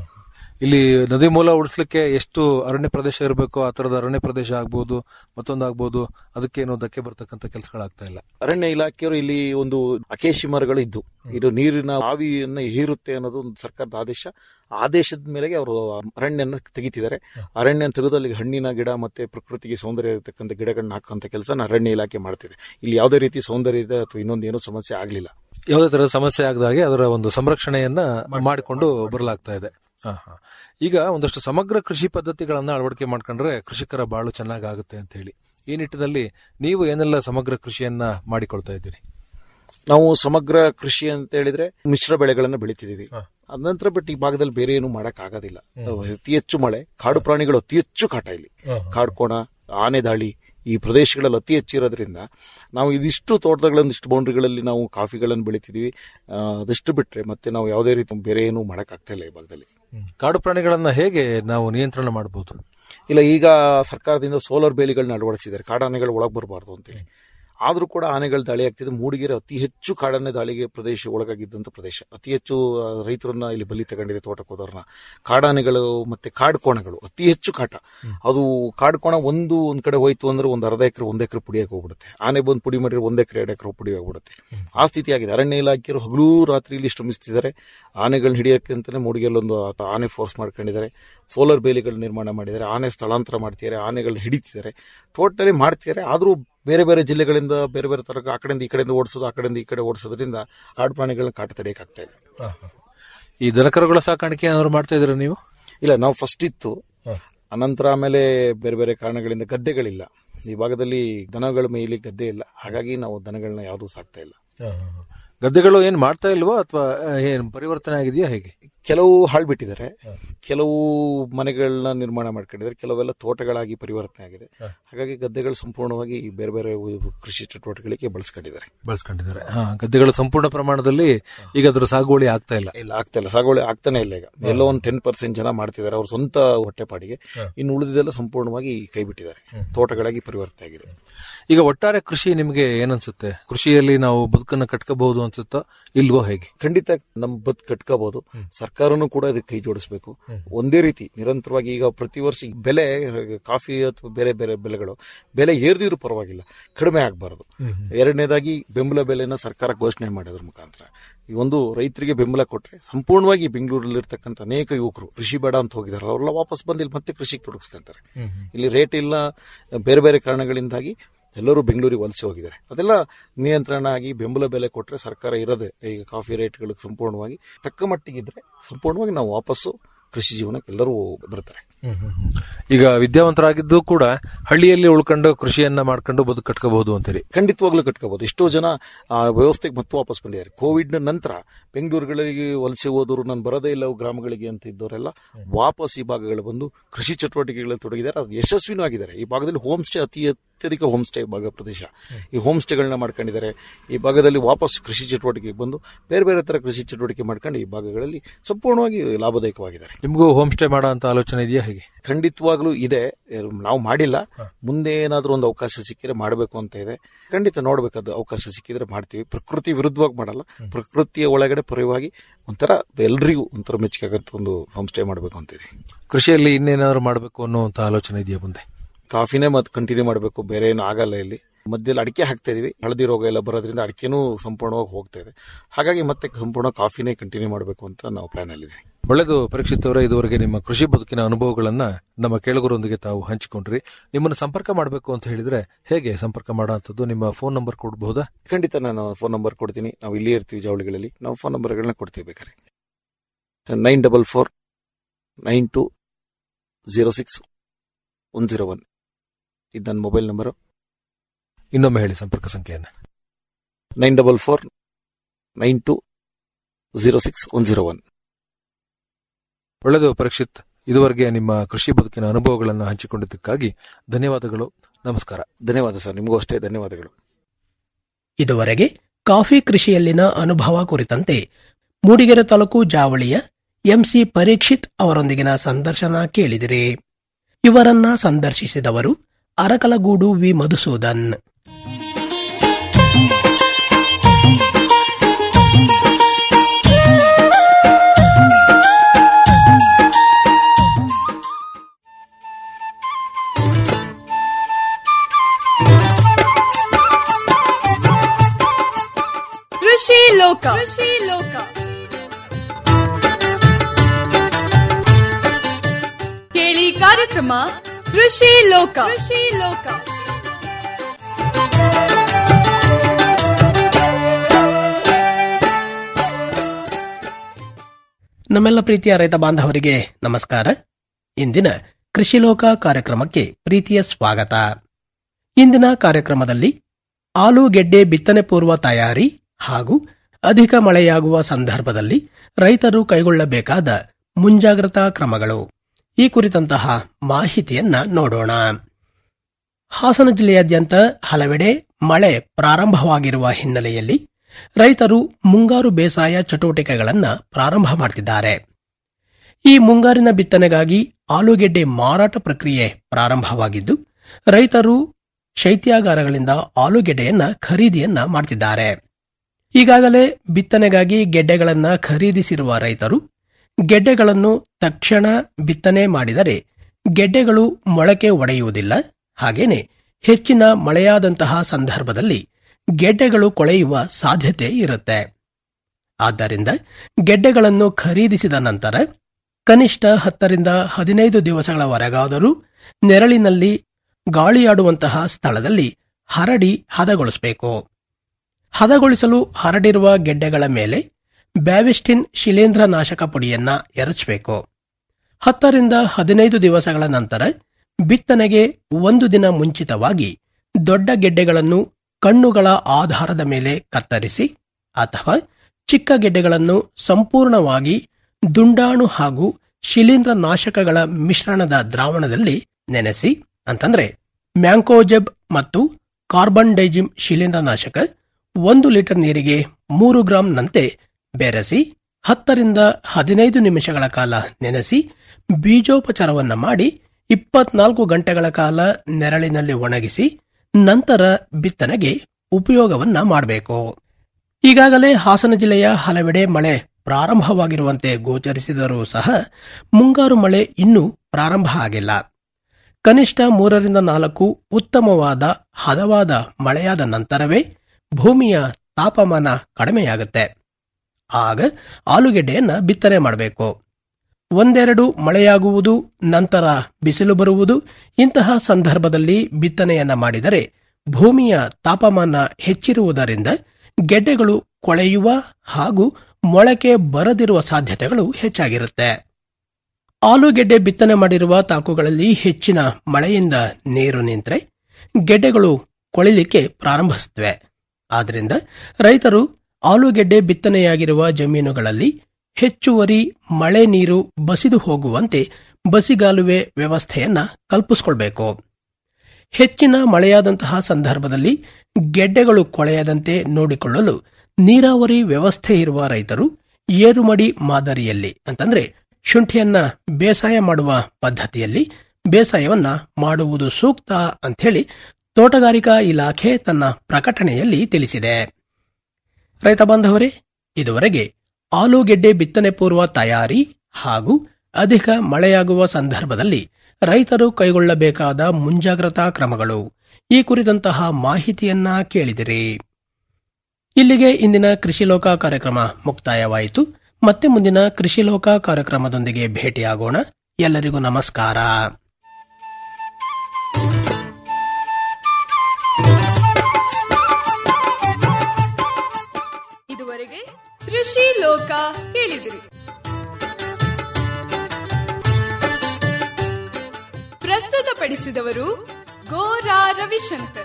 Speaker 6: ಇಲ್ಲಿ ನದಿ ಮೂಲ ಉಳಿಸ್ಲಿಕ್ಕೆ ಎಷ್ಟು ಅರಣ್ಯ ಪ್ರದೇಶ ಇರಬೇಕು ಆ ತರದ ಅರಣ್ಯ ಪ್ರದೇಶ ಆಗ್ಬೋದು ಮತ್ತೊಂದಾಗ್ಬೋದು ಅದಕ್ಕೇನು ಧಕ್ಕೆ ಬರ್ತಕ್ಕಂಥ ಕೆಲಸಗಳಾಗ್ತಾ ಇಲ್ಲ
Speaker 7: ಅರಣ್ಯ ಇಲಾಖೆಯವರು ಇಲ್ಲಿ ಒಂದು ಅಕೇಶಿ ಮರಗಳು ಇದ್ದು ಇದು ನೀರಿನ ಆವಿಯನ್ನ ಹೀರುತ್ತೆ ಅನ್ನೋದು ಒಂದು ಸರ್ಕಾರದ ಆದೇಶ ಆದೇಶದ ಮೇರೆಗೆ ಅವರು ಅರಣ್ಯನ ತೆಗಿತಿದ್ದಾರೆ ಅರಣ್ಯ ತೆಗೆದು ಅಲ್ಲಿಗೆ ಹಣ್ಣಿನ ಗಿಡ ಮತ್ತೆ ಪ್ರಕೃತಿಗೆ ಸೌಂದರ್ಯ ಇರತಕ್ಕಂಥ ಗಿಡಗಳನ್ನ ಹಾಕುವಂತ ಕೆಲಸ ಅರಣ್ಯ ಇಲಾಖೆ ಮಾಡ್ತಿದೆ ಇಲ್ಲಿ ಯಾವುದೇ ರೀತಿ ಸೌಂದರ್ಯ ಇದೆ ಅಥವಾ ಇನ್ನೊಂದು ಏನೋ ಸಮಸ್ಯೆ ಆಗಲಿಲ್ಲ
Speaker 6: ಯಾವುದೇ ತರದ ಸಮಸ್ಯೆ ಆಗದಾಗೆ ಅದರ ಒಂದು ಸಂರಕ್ಷಣೆಯನ್ನ ಮಾಡಿಕೊಂಡು ಬರಲಾಗ್ತಾ ಇದೆ ಹಾ, ಹಾ. ಈಗ ಒಂದಷ್ಟು ಸಮಗ್ರ ಕೃಷಿ ಪದ್ಧತಿಗಳನ್ನ ಅಳವಡಿಕೆ ಮಾಡ್ಕೊಂಡ್ರೆ ಕೃಷಿಕರ ಬಾಳು ಚೆನ್ನಾಗಾಗುತ್ತೆ ಅಂತ ಹೇಳಿ ಈ ನಿಟ್ಟಿನಲ್ಲಿ ನೀವು ಏನೆಲ್ಲ ಸಮಗ್ರ ಕೃಷಿಯನ್ನ ಮಾಡಿಕೊಳ್ತಾ ಇದ್ದೀರಿ
Speaker 7: ನಾವು ಸಮಗ್ರ ಕೃಷಿ ಅಂತ ಹೇಳಿದ್ರೆ ಮಿಶ್ರ ಬೆಳೆಗಳನ್ನ ಬೆಳಿತಿದೀವಿ ಅದ ನಂತರ ಬಟ್ ಈ ಭಾಗದಲ್ಲಿ ಬೇರೆ ಏನು ಮಾಡಕ್ ಆಗೋದಿಲ್ಲ ಅತಿ ಹೆಚ್ಚು ಮಳೆ ಕಾಡು ಪ್ರಾಣಿಗಳು ಅತಿ ಹೆಚ್ಚು ಕಾಟ ಇಲ್ಲಿ ಕಾಡ್ಕೋಣ ಆನೆ ದಾಳಿ ಈ ಪ್ರದೇಶಗಳಲ್ಲಿ ಅತಿ ಹೆಚ್ಚು ಇರೋದ್ರಿಂದ ನಾವು ಇದಿಷ್ಟು ತೋಟಗಳಲ್ಲಿ ಇಷ್ಟು ಬೌಂಡ್ರಿಗಳಲ್ಲಿ ನಾವು ಕಾಫಿಗಳನ್ನು ಬೆಳಿತಿದೀವಿ ಆ, ಅದಷ್ಟು ಬಿಟ್ರೆ ಮತ್ತೆ ನಾವು ಯಾವುದೇ ರೀತಿ ಬೇರೆ ಏನು ಮಾಡಕ್ ಆಗ್ತಾ ಇಲ್ಲ ಈ ಭಾಗದಲ್ಲಿ
Speaker 6: ಕಾಡು ಪ್ರಾಣಿಗಳನ್ನ ಹೇಗೆ ನಾವು ನಿಯಂತ್ರಣ ಮಾಡಬಹುದು
Speaker 7: ಇಲ್ಲ ಈಗ ಸರ್ಕಾರದಿಂದ ಸೋಲಾರ್ ಬೇಲಿಗಳನ್ನ ಅಳವಡಿಸಿದ್ದಾರೆ ಕಾಡಾನೆಗಳು ಒಳಗೆ ಬರಬಾರ್ದು ಅಂತೇಳಿ ಆದ್ರೂ ಕೂಡ ಆನೆಗಳು ದಾಳಿ ಆಗ್ತಿದೆ ಮೂಡಿಗೆರೆ ಅತಿ ಹೆಚ್ಚು ಕಾಡಾನೆ ದಾಳಿಗೆ ಪ್ರದೇಶ ಒಳಗಾಗಿದ್ದಂತ ಪ್ರದೇಶ ಅತಿ ಹೆಚ್ಚು ಆ, ರೈತರನ್ನ ಇಲ್ಲಿ ಬಲಿ ತಗೊಂಡಿದೆ ತೋಟಕ್ಕೆ ಹೋದವ್ರನ್ನ ಕಾಡಾನೆಗಳು ಮತ್ತೆ ಕಾಡ್ಕೋಣಗಳು ಅತಿ ಹೆಚ್ಚು ಕಾಟ ಅದು ಕಾಡ್ಕೋಣ ಒಂದು ಒಂದ್ ಕಡೆ ಹೋಯ್ತು ಅಂದ್ರೆ ಒಂದು ಅರ್ಧ ಎಕರೆ ಒಂದ್ ಎಕರೆ ಪುಡಿಯಕ್ಕೆ ಹೋಗ್ಬಿಡುತ್ತೆ ಆನೆ ಬಂದು ಪುಡಿ ಮಾಡಿದ್ರೆ ಒಂದ್ ಎಕರೆ ಎರಡು ಎಕರೆ ಪುಡಿ ಆಗ್ಬಿಡುತ್ತೆ ಆ ಸ್ಥಿತಿ ಆಗಿದೆ ಅರಣ್ಯ ಇಲಾಖೆಯವರು ಹಗಲು ರಾತ್ರಿ ಇಲ್ಲಿ ಶ್ರಮಿಸ್ತಿದ್ದಾರೆ ಆನೆಗಳನ್ನ ಹಿಡಿಯಕ್ಕೆ ಅಂತಾನೆ ಮೂಡಿಗೆಲ್ಲೊಂದು ಆ- ಆನೆ ಫೋರ್ಸ್ ಮಾಡ್ಕೊಂಡಿದ್ದಾರೆ ಸೋಲಾರ್ ಬೇಲಿಗಳು ನಿರ್ಮಾಣ ಮಾಡಿದ್ದಾರೆ ಆನೆ ಸ್ಥಳಾಂತರ ಮಾಡ್ತಿದ್ದಾರೆ ಆನೆಗಳನ್ನ ಹಿಡಿತಿದ್ದಾರೆ ಟೋಟಲಿ ಮಾಡ್ತಿದ್ದಾರೆ ಆದ್ರೂ ಬೇರೆ ಬೇರೆ ಜಿಲ್ಲೆಗಳಿಂದ ಬೇರೆ ಬೇರೆ ತರ ಆ ಕಡೆಯಿಂದ ಈ ಕಡೆಯಿಂದ ಓಡಿಸೋದು ಆ ಕಡೆಯಿಂದ ಈ ಕಡೆ ಓಡಿಸೋದ್ರಿಂದ ಕಾಡು ಪ್ರಾಣಿಗಳನ್ನ ಕಾಟ ತಡೆಯಕ್ಕಾಗ್ತಾ ಇಲ್ಲ
Speaker 6: ಈ ದನಕರುಗಳ ಸಾಕಾಣಿಕೆ ಏನಾದ್ರು ಮಾಡ್ತಾ ಇದ್ದೀರಾ ನೀವು
Speaker 7: ಇಲ್ಲ ನಾವು ಫಸ್ಟ್ ಇತ್ತು ಅನಂತರ ಆಮೇಲೆ ಬೇರೆ ಬೇರೆ ಕಾರಣಗಳಿಂದ ಗದ್ದೆಗಳಿಲ್ಲ ಈ ಭಾಗದಲ್ಲಿ ದನಗಳ ಮೇಲಿ ಗದ್ದೆ ಇಲ್ಲ ಹಾಗಾಗಿ ನಾವು ದನಗಳನ್ನ ಯಾವುದೂ ಸಾಕ್ತಾ ಇಲ್ಲ
Speaker 6: ಗದ್ದೆಗಳು ಏನ್ ಮಾಡ್ತಾ ಇಲ್ವಾ ಅಥವಾ ಏನ್ ಪರಿವರ್ತನೆ ಆಗಿದೆಯಾ ಹೇಗೆ
Speaker 7: ಕೆಲವು ಹಾಳು ಬಿಟ್ಟಿದ್ದಾರೆ ಕೆಲವು ಮನೆಗಳನ್ನ ನಿರ್ಮಾಣ ಮಾಡ್ಕೊಂಡಿದ್ದಾರೆ ಕೆಲವೆಲ್ಲ ತೋಟಗಳಾಗಿ ಪರಿವರ್ತನೆ ಆಗಿದೆ ಹಾಗಾಗಿ ಗದ್ದೆಗಳು ಸಂಪೂರ್ಣವಾಗಿ ಬೇರೆ ಬೇರೆ ಉ- ಕೃಷಿ ಚಟುವಟಿಕೆಗಳಿಗೆ ಬಳಸ್ಕೊಂಡಿದ್ದಾರೆ
Speaker 6: ಬಳಸ್ಕೊಂಡಿದ್ದಾರೆ ಹಾ ಗದ್ದೆಗಳು ಸಂಪೂರ್ಣ ಪ್ರಮಾಣದಲ್ಲಿ ಈಗ ಅದರ ಸಾಗುವಳಿ ಆಗ್ತಾ ಇಲ್ಲ
Speaker 7: ಇಲ್ಲ ಆಗ್ತಾ ಇಲ್ಲ ಸಾಗುವಳಿ ಆಗ್ತಾನೆ ಇಲ್ಲ ಈಗ ಎಲ್ಲೋ ಒಂದು ಟೆನ್ ಪರ್ಸೆಂಟ್ ಜನ ಮಾಡ್ತಿದ್ದಾರೆ ಅವ್ರ ಸ್ವಂತ ಹೊಟ್ಟೆಪಾಡಿಗೆ ಇನ್ನು ಉಳಿದಿದ್ದೆಲ್ಲ ಸಂಪೂರ್ಣವಾಗಿ ಕೈ ಬಿಟ್ಟಿದ್ದಾರೆ ತೋಟಗಳಾಗಿ ಪರಿವರ್ತನೆ ಆಗಿದೆ
Speaker 6: ಈಗ ಒಟ್ಟಾರೆ ಕೃಷಿ ನಿಮ್ಗೆ ಏನನ್ಸುತ್ತೆ ಕೃಷಿಯಲ್ಲಿ ನಾವು ಬದುಕನ್ನ ಕಟ್ಕೋಬಹುದು ಅನ್ಸುತ್ತೋ ಇಲ್ವೋ ಹೇಗೆ
Speaker 7: ಖಂಡಿತ ನಮ್ ಬದುಕು ಕಟ್ಕೋಬಹುದು ಸರ್ಕಾರನು ಕೂಡ ಇದಕ್ಕೆ ಕೈ ಜೋಡಿಸಬೇಕು ಒಂದೇ ರೀತಿ ನಿರಂತರವಾಗಿ ಈಗ ಪ್ರತಿ ವರ್ಷ ಈ ಬೆಲೆ ಕಾಫಿ ಅಥವಾ ಬೇರೆ ಬೇರೆ ಬೆಲೆಗಳು ಬೆಲೆ ಏರ್ದಿದ್ರು ಪರವಾಗಿಲ್ಲ ಕಡಿಮೆ ಆಗಬಾರದು ಎರಡನೇದಾಗಿ ಬೆಂಬಲ ಬೆಲೆನ ಸರ್ಕಾರ ಘೋಷಣೆ ಮಾಡೋದ್ರ ಮುಖಾಂತರ ಈ ಒಂದು ರೈತರಿಗೆ ಬೆಂಬಲ ಕೊಟ್ರೆ ಸಂಪೂರ್ಣವಾಗಿ ಬೆಂಗಳೂರಲ್ಲಿರ್ತಕ್ಕಂಥ ಅನೇಕ ಯುವಕರು ಕೃಷಿ ಬೇಡ ಅಂತ ಹೋಗಿದ್ದಾರೆ ಅವರೆಲ್ಲ ವಾಪಸ್ ಬಂದು ಇಲ್ಲಿ ಮತ್ತೆ ಕೃಷಿಗೆ ತೊಡಗಿಸ್ಕೊಂತಾರೆ ಇಲ್ಲಿ ರೇಟ್ ಇಲ್ಲ ಬೇರೆ ಬೇರೆ ಕಾರಣಗಳಿಂದಾಗಿ ಎಲ್ಲರೂ ಬೆಂಗಳೂರಿಗೆ ವಲಸೆ ಹೋಗಿದ್ದಾರೆ ಅದೆಲ್ಲ ನಿಯಂತ್ರಣ ಆಗಿ ಬೆಂಬಲ ಬೆಲೆ ಕೊಟ್ಟರೆ ಸರ್ಕಾರ ಇರೋದೆ ಈಗ ಕಾಫಿ ರೇಟ್ಗಳು ಸಂಪೂರ್ಣವಾಗಿ ತಕ್ಕ ಮಟ್ಟಿಗಿದ್ರೆ ಸಂಪೂರ್ಣವಾಗಿ ನಾವು ವಾಪಸ್ಸು ಕೃಷಿ ಜೀವನಕ್ಕೆ ಎಲ್ಲರೂ ಬರ್ತಾರೆ
Speaker 6: ಈಗ ವಿದ್ಯಾವಂತರಾಗಿದ್ದು ಕೂಡ ಹಳ್ಳಿಯಲ್ಲಿ ಉಳ್ಕೊಂಡು ಕೃಷಿಯನ್ನ ಮಾಡ್ಕೊಂಡು ಬದುಕು ಕಟ್ಕೋಬಹುದು ಅಂತೀರಿ
Speaker 7: ಖಂಡಿತವಾಗ್ಲೂ ಕಟ್ಕೋಬಹುದು ಎಷ್ಟೋ ಜನ ಆ ವ್ಯವಸ್ಥೆಗೆ ಮತ್ತೆ ವಾಪಸ್ ಬಂದಿದ್ದಾರೆ ಕೋವಿಡ್ ನಂತರ ಬೆಂಗಳೂರುಗಳಿಗೆ ವಲಸೆ ಹೋದವರು ನಾನು ಬರೋದೇ ಇಲ್ಲ ಅವು ಗ್ರಾಮಗಳಿಗೆ ಅಂತ ಇದ್ದವರೆಲ್ಲ ವಾಪಸ್ ಈ ಭಾಗಗಳು ಬಂದು ಕೃಷಿ ಚಟುವಟಿಕೆಗಳಲ್ಲಿ ತೊಡಗಿದ್ದಾರೆ ಅದು ಯಶಸ್ವಿನೂ ಆಗಿದ್ದಾರೆ ಈ ಭಾಗದಲ್ಲಿ ಹೋಮ್ ಸ್ಟೇ ಅತಿ ಅತ್ಯಧಿಕ ಹೋಮ್ ಸ್ಟೇ ಭಾಗ ಪ್ರದೇಶ ಈ ಹೋಮ್ ಸ್ಟೇಗಳನ್ನ ಮಾಡ್ಕೊಂಡಿದ್ದಾರೆ ಈ ಭಾಗದಲ್ಲಿ ವಾಪಸ್ ಕೃಷಿ ಚಟುವಟಿಕೆಗೆ ಬಂದು ಬೇರೆ ಬೇರೆ ತರ ಕೃಷಿ ಚಟುವಟಿಕೆ ಮಾಡ್ಕೊಂಡು ಈ ಭಾಗಗಳಲ್ಲಿ ಸಂಪೂರ್ಣವಾಗಿ ಲಾಭದಾಯಕವಾಗಿದ್ದಾರೆ
Speaker 6: ನಿಮ್ಗೂ ಹೋಮ್ ಸ್ಟೇ ಮಾಡೋ ಅಂತ ಆಲೋಚನೆ ಇದೆಯಾ ಹೇಗೆ
Speaker 7: ಖಂಡಿತವಾಗ್ಲೂ ಇದೆ ನಾವು ಮಾಡಿಲ್ಲ ಮುಂದೆ ಏನಾದ್ರೂ ಒಂದು ಅವಕಾಶ ಸಿಕ್ಕಿದ್ರೆ ಮಾಡಬೇಕು ಅಂತ ಇದೆ ಖಂಡಿತ ನೋಡ್ಬೇಕಾದ ಅವಕಾಶ ಸಿಕ್ಕಿದ್ರೆ ಮಾಡ್ತೀವಿ ಪ್ರಕೃತಿ ವಿರುದ್ಧವಾಗಿ ಮಾಡಲ್ಲ ಪ್ರಕೃತಿಯ ಒಳಗಡೆ ಪರವಾಗಿ ಒಂಥರ ಎಲ್ರಿಗೂ ಒಂಥರ ಮೆಚ್ಚುಗೆ ಆಗಂತ ಒಂದು ಹೋಮ್ ಸ್ಟೇ ಮಾಡಬೇಕು ಅಂತ ಇದೆ
Speaker 6: ಕೃಷಿಯಲ್ಲಿ ಇನ್ನೇನಾದ್ರು ಮಾಡಬೇಕು ಅನ್ನುವಂತ ಆಲೋಚನೆ ಇದೆಯಾ ಮುಂದೆ
Speaker 7: ಕಾಫಿನೇ ಮತ್ತೆ ಕಂಟಿನ್ಯೂ ಮಾಡಬೇಕು ಬೇರೆ ಏನು ಆಗಲ್ಲ ಇಲ್ಲಿ ಮಧ್ಯದಲ್ಲಿ ಅಡಿಕೆ ಹಾಕ್ತಾ ಇದೀವಿ ಹಳದಿ ರೋಗ ಎಲ್ಲ ಬರೋದ್ರಿಂದ ಅಡಿಕೆನೂ ಸಂಪೂರ್ಣವಾಗಿ ಹೋಗ್ತಾ ಇದೆ ಹಾಗಾಗಿ ಮತ್ತೆ ಸಂಪೂರ್ಣ ಕಾಫಿನೇ ಕಂಟಿನ್ಯೂ ಮಾಡಬೇಕು ಅಂತ ನಾವು ಪ್ಲಾನ್ ಅಲ್ಲಿದ್ದೀವಿ
Speaker 6: ಒಳ್ಳೆಯದು ಪರೀಕ್ಷಿತ್ ಅವರೇ ಇದುವರೆಗೆ ನಿಮ್ಮ ಕೃಷಿ ಬದುಕಿನ ಅನುಭವಗಳನ್ನ ನಮ್ಮ ಕೇಳುಗರೊಂದಿಗೆ ತಾವು ಹಂಚಿಕೊಂಡ್ರಿ ನಿಮ್ಮನ್ನು ಸಂಪರ್ಕ ಮಾಡಬೇಕು ಅಂತ ಹೇಳಿದ್ರೆ ಹೇಗೆ ಸಂಪರ್ಕ ಮಾಡುವಂಥದ್ದು ನಿಮ್ಮ ಫೋನ್ ನಂಬರ್ ಕೊಡಬಹುದಾ
Speaker 7: ಖಂಡಿತ ನಾನು ಫೋನ್ ನಂಬರ್ ಕೊಡ್ತೀನಿ ನಾವು ಇಲ್ಲೇ ಇರ್ತೀವಿ ಜವಳಿಗಳಲ್ಲಿ ನಾವು ಫೋನ್ ನಂಬರ್ಗಳನ್ನ ಕೊಡ್ತೀವಿ ಬೇಕಾದ್ರೆ nine double four nine two zero six one zero one ಇದು ನನ್ನ ಮೊಬೈಲ್ ನಂಬರು
Speaker 6: ಇನ್ನೊಮ್ಮೆ ಹೇಳಿ ಸಂಪರ್ಕ ಸಂಖ್ಯೆಯನ್ನು
Speaker 7: nine double four nine two zero six one zero one
Speaker 6: ಒಳ್ಳೆಯದು ಪರೀಕ್ಷಿತ್ ಇದುವರೆಗೆ ನಿಮ್ಮ ಕೃಷಿ ಬದುಕಿನ ಅನುಭವಗಳನ್ನು ಹಂಚಿಕೊಂಡಿದ್ದಕ್ಕಾಗಿ ಧನ್ಯವಾದಗಳು ನಮಸ್ಕಾರ
Speaker 7: ಧನ್ಯವಾದ ಸರ್ ನಿಮಗೂ ಅಷ್ಟೇ ಧನ್ಯವಾದಗಳು
Speaker 5: ಇದುವರೆಗೆ ಕಾಫಿ ಕೃಷಿಯಲ್ಲಿನ ಅನುಭವ ಕುರಿತಂತೆ ಮೂಡಿಗೆರೆ ತಾಲೂಕು ಜಾವಳಿಯ ಎಂಸಿ ಪರೀಕ್ಷಿತ್ ಅವರೊಂದಿಗಿನ ಸಂದರ್ಶನ ಕೇಳಿದಿರಿ ಇವರನ್ನ ಸಂದರ್ಶಿಸಿದವರು ಅರಕಲಗೂಡು ವಿ ಮಧುಸೂದನ್
Speaker 2: ಕೃಷಿ ಲೋಕ ಕೃಷಿ ಲೋಕ ಕೇಳಿ ಕಾರ್ಯಕ್ರಮ ಕೃಷಿ ಲೋಕ ಕೃಷಿ ಲೋಕ
Speaker 5: ನಮ್ಮೆಲ್ಲ ಪ್ರೀತಿಯ ರೈತ ಬಾಂಧವರಿಗೆ ನಮಸ್ಕಾರ ಇಂದಿನ ಕೃಷಿ ಲೋಕ ಕಾರ್ಯಕ್ರಮಕ್ಕೆ ಪ್ರೀತಿಯ ಸ್ವಾಗತ ಇಂದಿನ ಕಾರ್ಯಕ್ರಮದಲ್ಲಿ ಆಲೂಗೆಡ್ಡೆ ಬಿತ್ತನೆ ಪೂರ್ವ ತಯಾರಿ ಹಾಗೂ ಅಧಿಕ ಮಳೆಯಾಗುವ ಸಂದರ್ಭದಲ್ಲಿ ರೈತರು ಕೈಗೊಳ್ಳಬೇಕಾದ ಮುಂಜಾಗ್ರತಾ ಕ್ರಮಗಳು ಈ ಕುರಿತಂತಹ ಮಾಹಿತಿಯನ್ನ ನೋಡೋಣ ಹಾಸನ ಜಿಲ್ಲೆಯಾದ್ಯಂತ ಹಲವೆಡೆ ಮಳೆ ಪ್ರಾರಂಭವಾಗಿರುವ ಹಿನ್ನೆಲೆಯಲ್ಲಿ ರೈತರು ಮುಂಗಾರು ಬೇಸಾಯ ಚಟುವಟಿಕೆಗಳನ್ನ ಪ್ರಾರಂಭ ಮಾಡುತ್ತಿದ್ದಾರೆ ಈ ಮುಂಗಾರಿನ ಬಿತ್ತನೆಗಾಗಿ ಆಲೂಗೆಡ್ಡೆ ಮಾರಾಟ ಪ್ರಕ್ರಿಯೆ ಪ್ರಾರಂಭವಾಗಿದ್ದು ರೈತರು ಶೈತ್ಯಾಗಾರಗಳಿಂದ ಆಲೂಗೆಡ್ಡೆಯನ್ನ ಖರೀದಿಯನ್ನ ಮಾಡ್ತಿದ್ದಾರೆ ಈಗಾಗಲೇ ಬಿತ್ತನೆಗಾಗಿ ಗೆಡ್ಡೆಗಳನ್ನ ಖರೀದಿಸಿರುವ ರೈತರು ಗೆಡ್ಡೆಗಳನ್ನು ತಕ್ಷಣ ಬಿತ್ತನೆ ಮಾಡಿದರೆ ಗೆಡ್ಡೆಗಳು ಮೊಳಕೆ ಒಡೆಯುವುದಿಲ್ಲ ಹಾಗೇನೆ ಹೆಚ್ಚಿನ ಮಳೆಯಾದಂತಹ ಸಂದರ್ಭದಲ್ಲಿ ಗೆಡ್ಡೆಗಳು ಕೊಳೆಯುವ ಸಾಧ್ಯತೆ ಇರುತ್ತೆ ಆದ್ದರಿಂದ ಗೆಡ್ಡೆಗಳನ್ನು ಖರೀದಿಸಿದ ನಂತರ ಕನಿಷ್ಠ ಹತ್ತರಿಂದ ಹದಿನೈದು ದಿವಸಗಳವರೆಗಾದರೂ ನೆರಳಿನಲ್ಲಿ ಗಾಳಿಯಾಡುವಂತಹ ಸ್ಥಳದಲ್ಲಿ ಹರಡಿ ಹದಗೊಳಿಸಬೇಕು ಹದಗೊಳಿಸಲು ಹರಡಿರುವ ಗೆಡ್ಡೆಗಳ ಮೇಲೆ ಬ್ಯಾವಿಸ್ಟಿನ್ ಶಿಲೇಂಧ್ರ ನಾಶಕ ಪುಡಿಯನ್ನ ಎರಚಬೇಕು ಹತ್ತರಿಂದ ಹದಿನೈದು ದಿವಸಗಳ ನಂತರ ಬಿತ್ತನೆಗೆ ಒಂದು ದಿನ ಮುಂಚಿತವಾಗಿ ದೊಡ್ಡ ಗೆಡ್ಡೆಗಳನ್ನು ಕಣ್ಣುಗಳ ಆಧಾರದ ಮೇಲೆ ಕತ್ತರಿಸಿ ಅಥವಾ ಚಿಕ್ಕ ಗೆಡ್ಡೆಗಳನ್ನು ಸಂಪೂರ್ಣವಾಗಿ ದುಂಡಾಣು ಹಾಗೂ ಶಿಲೀಂಧ್ರ ನಾಶಕಗಳ ಮಿಶ್ರಣದ ದ್ರಾವಣದಲ್ಲಿ ನೆನೆಸಿ ಅಂತಂದ್ರೆ ಮ್ಯಾಂಕೋಜೆಬ್ ಮತ್ತು ಕಾರ್ಬನ್ ಡೈಜಿಮ್ ಶಿಲೀಂಧ್ರನಾಶಕ ಒಂದು ಲೀಟರ್ ನೀರಿಗೆ ಮೂರು ಗ್ರಾಂನಂತೆ ಬೆರೆಸಿ ಹತ್ತರಿಂದ ಹದಿನೈದು ನಿಮಿಷಗಳ ಕಾಲ ನೆನೆಸಿ ಬೀಜೋಪಚಾರವನ್ನ ಮಾಡಿ ಇಪ್ಪತ್ನಾಲ್ಕು ಗಂಟೆಗಳ ಕಾಲ ನೆರಳಿನಲ್ಲಿ ಒಣಗಿಸಿ ನಂತರ ಬಿತ್ತನೆಗೆ ಉಪಯೋಗವನ್ನ ಮಾಡಬೇಕು ಈಗಾಗಲೇ ಹಾಸನ ಜಿಲ್ಲೆಯ ಹಲವೆಡೆ ಮಳೆ ಪ್ರಾರಂಭವಾಗಿರುವಂತೆ ಗೋಚರಿಸಿದರೂ ಸಹ ಮುಂಗಾರು ಮಳೆ ಇನ್ನೂ ಪ್ರಾರಂಭ ಆಗಿಲ್ಲ ಕನಿಷ್ಠ ಮೂರರಿಂದ ನಾಲ್ಕು ಉತ್ತಮವಾದ ಹದವಾದ ಮಳೆಯಾದ ನಂತರವೇ ಭೂಮಿಯ ತಾಪಮಾನ ಕಡಿಮೆಯಾಗುತ್ತೆ ಆಗ ಆಲೂಗೆಡ್ಡೆಯನ್ನ ಬಿತ್ತನೆ ಮಾಡಬೇಕು ಒಂದೆರಡು ಮಳೆಯಾಗುವುದು ನಂತರ ಬಿಸಿಲು ಬರುವುದು ಇಂತಹ ಸಂದರ್ಭದಲ್ಲಿ ಬಿತ್ತನೆಯನ್ನ ಮಾಡಿದರೆ ಭೂಮಿಯ ತಾಪಮಾನ ಹೆಚ್ಚಿರುವುದರಿಂದ ಗೆಡ್ಡೆಗಳು ಕೊಳೆಯುವ ಹಾಗೂ ಮೊಳಕೆ ಬರದಿರುವ ಸಾಧ್ಯತೆಗಳು ಹೆಚ್ಚಾಗಿರುತ್ತೆ ಆಲೂಗೆಡ್ಡೆ ಬಿತ್ತನೆ ಮಾಡಿರುವ ತಾಕುಗಳಲ್ಲಿ ಹೆಚ್ಚಿನ ಮಳೆಯಿಂದ ನೀರು ನಿಂತರೆ ಗೆಡ್ಡೆಗಳು ಕೊಳಿಲಿಕ್ಕೆ ಪ್ರಾರಂಭಿಸುತ್ತವೆ ಆದ್ದರಿಂದ ರೈತರು ಆಲೂಗೆಡ್ಡೆ ಬಿತ್ತನೆಯಾಗಿರುವ ಜಮೀನುಗಳಲ್ಲಿ ಹೆಚ್ಚುವರಿ ಮಳೆ ನೀರು ಬಸಿದು ಹೋಗುವಂತೆ ಬಸಿಗಾಲುವೆ ವ್ಯವಸ್ಥೆಯನ್ನ ಕಲ್ಪಿಸಿಕೊಳ್ಬೇಕು ಹೆಚ್ಚಿನ ಮಳೆಯಾದಂತಹ ಸಂದರ್ಭದಲ್ಲಿ ಗೆಡ್ಡೆಗಳು ಕೊಳೆಯದಂತೆ ನೋಡಿಕೊಳ್ಳಲು ನೀರಾವರಿ ವ್ಯವಸ್ಥೆ ಇರುವ ರೈತರು ಏರುಮಡಿ ಮಾದರಿಯಲ್ಲಿ ಅಂತಂದ್ರೆ ಶುಂಠಿಯನ್ನ ಬೇಸಾಯ ಮಾಡುವ ಪದ್ಧತಿಯಲ್ಲಿ ಬೇಸಾಯವನ್ನ ಮಾಡುವುದು ಸೂಕ್ತ ಅಂಥೇಳಿ ತೋಟಗಾರಿಕಾ ಇಲಾಖೆ ತನ್ನ ಪ್ರಕಟಣೆಯಲ್ಲಿ ತಿಳಿಸಿದೆ ರೈತ ಬಾಂಧವರೇ ಇದುವರೆಗೆ ಆಲೂಗೆಡ್ಡೆ ಬಿತ್ತನೆ ಪೂರ್ವ ತಯಾರಿ ಹಾಗೂ ಅಧಿಕ ಮಳೆಯಾಗುವ ಸಂದರ್ಭದಲ್ಲಿ ರೈತರು ಕೈಗೊಳ್ಳಬೇಕಾದ ಮುಂಜಾಗ್ರತಾ ಕ್ರಮಗಳು ಈ ಕುರಿತಂತಹ ಮಾಹಿತಿಯನ್ನ ಕೇಳಿದಿರಿ ಇಲ್ಲಿಗೆ ಇಂದಿನ ಕೃಷಿ ಲೋಕ ಕಾರ್ಯಕ್ರಮ ಮುಕ್ತಾಯವಾಯಿತು ಮತ್ತೆ ಮುಂದಿನ ಕೃಷಿ ಲೋಕ ಕಾರ್ಯಕ್ರಮದೊಂದಿಗೆ ಭೇಟಿಯಾಗೋಣ ಎಲ್ಲರಿಗೂ ನಮಸ್ಕಾರ
Speaker 2: ಇದುವರೆಗೆ ಕೃಷಿ ಲೋಕ ಕೇಳಿದಿರಿ ಪ್ರಸ್ತುತಪಡಿಸಿದವರು ಗೋರಾ ರವಿಶಂಕರ್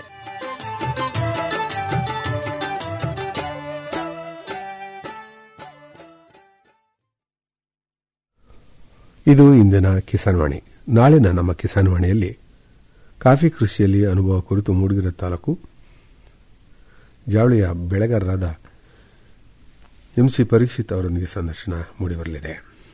Speaker 3: ಇದು ಇಂದಿನ ಕಿಸಾನ್ ವಾಣಿ ನಾಳಿನ ನಮ್ಮ ಕಿಸಾನ್ ವಾಣಿಯಲ್ಲಿ ಕಾಫಿ ಕೃಷಿಯಲ್ಲಿ ಅನುಭವ ಕುರಿತು ಮೂಡಿಗೆರೆ ತಾಲೂಕು ಜಾವಳಿಯ ಬೆಳೆಗಾರರಾದ ಎಂಸಿ ಪರೀಕ್ಷಿತ್ ಅವರೊಂದಿಗೆ ಸಂದರ್ಶನ ಮೂಡಿಬರಲಿದೆ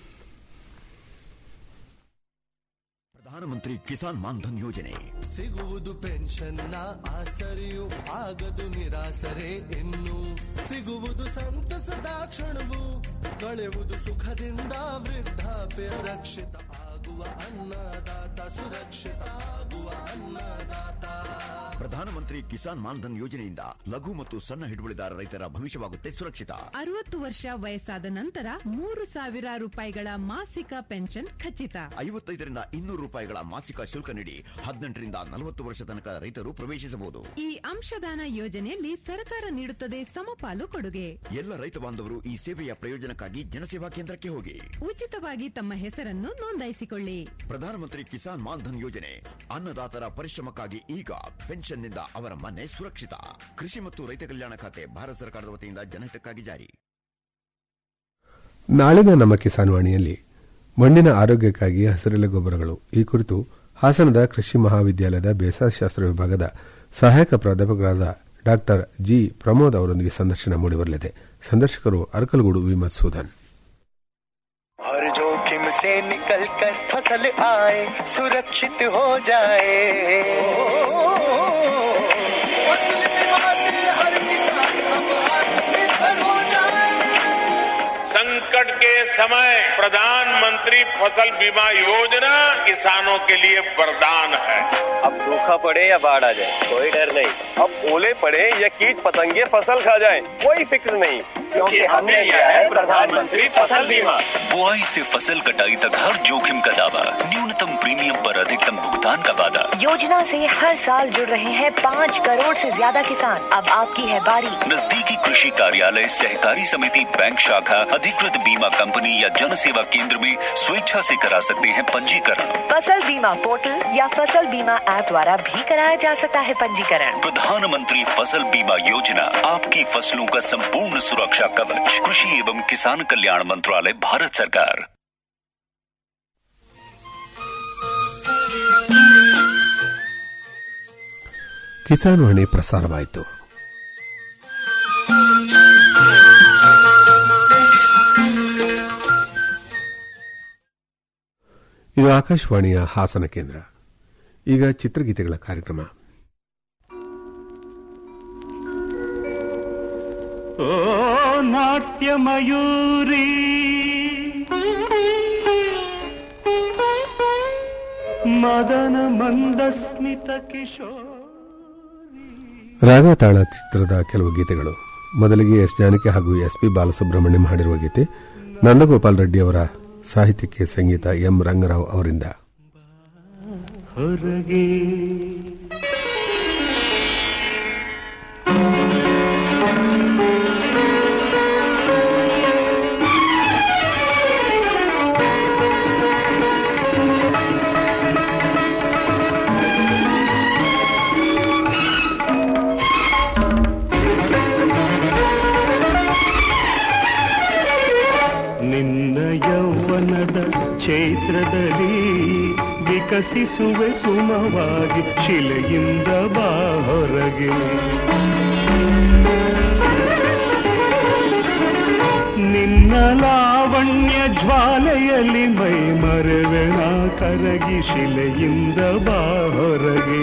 Speaker 8: ಪ್ರಧಾನಮಂತ್ರಿ ಕಿಸಾನ್ ಮಾನ್ಧನ್ ಯೋಜನೆ
Speaker 9: ಸಿಗುವುದು ಪೆನ್ಷನ್ನ ಆಸರೆಯು ಆಗದು ನಿರಾಸರೆ ಇನ್ನು ಸಿಗುವುದು ಸಂತಸದ ಕ್ಷಣವು ಕಳೆಯುವುದು ಸುಖದಿಂದ ವೃದ್ಧಾಪ್ಯ ರಕ್ಷಿತ ಆಗುವ ಅನ್ನದಾತ ಸುರಕ್ಷಿತ ಆಗುವ ಅನ್ನದಾತ
Speaker 8: ಪ್ರಧಾನಮಂತ್ರಿ ಕಿಸಾನ್ ಮಾನ್ಧನ್ ಯೋಜನೆಯಿಂದ ಲಘು ಮತ್ತು ಸಣ್ಣ ಹಿಡುವಳಿದಾರ ರೈತರ ಭವಿಷ್ಯವಾಗುತ್ತೆ ಸುರಕ್ಷಿತ
Speaker 10: ಅರವತ್ತು ವರ್ಷ ವಯಸ್ಸಾದ ನಂತರ ಮೂರು ಸಾವಿರ ರೂಪಾಯಿಗಳ ಮಾಸಿಕ ಪೆನ್ಷನ್ ಖಚಿತ
Speaker 8: ಐವತ್ತೈದರಿಂದ ಇನ್ನೂರು ರೂಪಾಯಿಗಳ ಮಾಸಿಕ ಶುಲ್ಕ ನೀಡಿ ಹದಿನೆಂಟರಿಂದ ನಲವತ್ತು ವರ್ಷ ತನಕ ರೈತರು ಪ್ರವೇಶಿಸಬಹುದು
Speaker 10: ಈ ಅಂಶದಾನ ಯೋಜನೆಯಲ್ಲಿ ಸರ್ಕಾರ ನೀಡುತ್ತದೆ ಸಮಪಾಲು ಕೊಡುಗೆ
Speaker 8: ಎಲ್ಲ ರೈತ ಬಾಂಧವರು ಈ ಸೇವೆಯ ಪ್ರಯೋಜನಕ್ಕಾಗಿ ಜನಸೇವಾ ಕೇಂದ್ರಕ್ಕೆ ಹೋಗಿ
Speaker 10: ಉಚಿತವಾಗಿ ತಮ್ಮ ಹೆಸರನ್ನು ನೋಂದಾಯಿಸಿಕೊಳ್ಳಿ
Speaker 8: ಪ್ರಧಾನಮಂತ್ರಿ ಕಿಸಾನ್ ಮಾನ್ಧನ್ ಯೋಜನೆ ಅನ್ನದಾತರ ಪರಿಶ್ರಮಕ್ಕಾಗಿ ಈಗ ಪೆನ್ಷನ್ನಿಂದ ಅವರ ಮನೆ ಸುರಕ್ಷಿತ ಕೃಷಿ ಮತ್ತು ರೈತ ಕಲ್ಯಾಣ ಖಾತೆ ಭಾರತ ಸರ್ಕಾರದ ವತಿಯಿಂದ ಜನಹಿತಕ್ಕಾಗಿ ಜಾರಿ
Speaker 3: ನಾಳಿನ ನಮ್ಮ ಕಿಸಾನ್ ವಾಣಿಯಲ್ಲಿ ಮಣ್ಣಿನ ಆರೋಗ್ಯಕ್ಕಾಗಿ ಹಸಿರೆಲೆ ಗೊಬ್ಬರಗಳು ಈ ಕುರಿತು ಹಾಸನದ ಕೃಷಿ ಮಹಾವಿದ್ಯಾಲಯದ ಬೇಸಾಯಶಾಸ್ತ್ರ ವಿಭಾಗದ ಸಹಾಯಕ ಪ್ರಾಧ್ಯಾಪಕರಾದ ಡಾಕ್ಟರ್ ಜಿ ಪ್ರಮೋದ್ ಅವರೊಂದಿಗೆ ಸಂದರ್ಶನ ಮೂಡಿಬರಲಿದೆ ಸಂದರ್ಶಕರು ಅರಕಲಗೂಡು ವಿ ಮಧುಸೂದನ್
Speaker 9: हर जोखिम से निकल कर फसल आए सुरक्षित हो जाए फसल बीमा से हर किसान अब आत्मनिर्भर हो जाए
Speaker 11: संकट के समय प्रधानमंत्री फसल बीमा योजना किसानों के लिए वरदान है
Speaker 12: अब सूखा पड़े या बाढ़ आ जाए कोई डर नहीं अब ओले पड़े या कीट पतंगे फसल खा जाए कोई फिक्र नहीं क्योंकि हमने लिया है प्रधानमंत्री फसल बीमा
Speaker 13: बुआई से फसल कटाई तक हर जोखिम का दावा न्यूनतम प्रीमियम पर अधिकतम भुगतान का वादा
Speaker 14: योजना से हर साल जुड़ रहे हैं पाँच करोड़ से ज्यादा किसान अब आपकी है बारी
Speaker 13: नजदीकी कृषि कार्यालय सहकारी समिति बैंक शाखा अधिकृत बीमा कंपनी या जन सेवा केंद्र में स्वेच्छा से करा सकते हैं पंजीकरण
Speaker 14: फसल बीमा पोर्टल या फसल बीमा ऐप द्वारा भी कराया जा सकता है पंजीकरण
Speaker 13: प्रधानमंत्री फसल बीमा योजना आपकी फसलों का संपूर्ण सुरक्षा कवच कृषि एवं किसान कल्याण मंत्रालय भारत सरकार
Speaker 3: ಕಿಸಾನ್ ವಾಣಿ ಪ್ರಸಾರವಾಯಿತು ಇದು ಆಕಾಶವಾಣಿಯ ಹಾಸನ ಕೇಂದ್ರ ಈಗ ಚಿತ್ರಗೀತೆಗಳ ಕಾರ್ಯಕ್ರಮ
Speaker 15: ಓ ನಾಟ್ಯ ಮಯೂರಿ ಮದನ ಮಂದಸ್ಮಿತ ಕಿಶೋರ್
Speaker 3: ರಾಗ ತಾಳ ಚಿತ್ರದ ಕೆಲವು ಗೀತೆಗಳು ಮೊದಲಿಗೆ ಎಸ್ ಜಾನಕಿ ಹಾಗೂ ಎಸ್ ಪಿ ಬಾಲಸುಬ್ರಹ್ಮಣ್ಯಂ ಹಾಡಿರುವ ಗೀತೆ ನಂದಗೋಪಾಲ್ ರೆಡ್ಡಿ ಅವರ ಸಾಹಿತ್ಯಕ್ಕೆ ಸಂಗೀತ ಎಂ ರಂಗರಾವ್ ಅವರಿಂದ
Speaker 15: ಹೊರಗೆ ನಿನ್ನ ಯೌವನದ ಚೈತ್ರದಲ್ಲಿ ವಿಕಸಿಸುವೆ ಸುಮವಾಗಿ ಶಿಲೆಯಿಂದ ಬಾ ಹೊರಗೆ ನಿನ್ನ ಲಾವಣ್ಯ ಜ್ವಾಲೆಯಲ್ಲಿ ಮೈ ಮರೆವೆನ ಕರಗಿ ಶಿಲೆಯಿಂದ ಬಾ ಹೊರಗೆ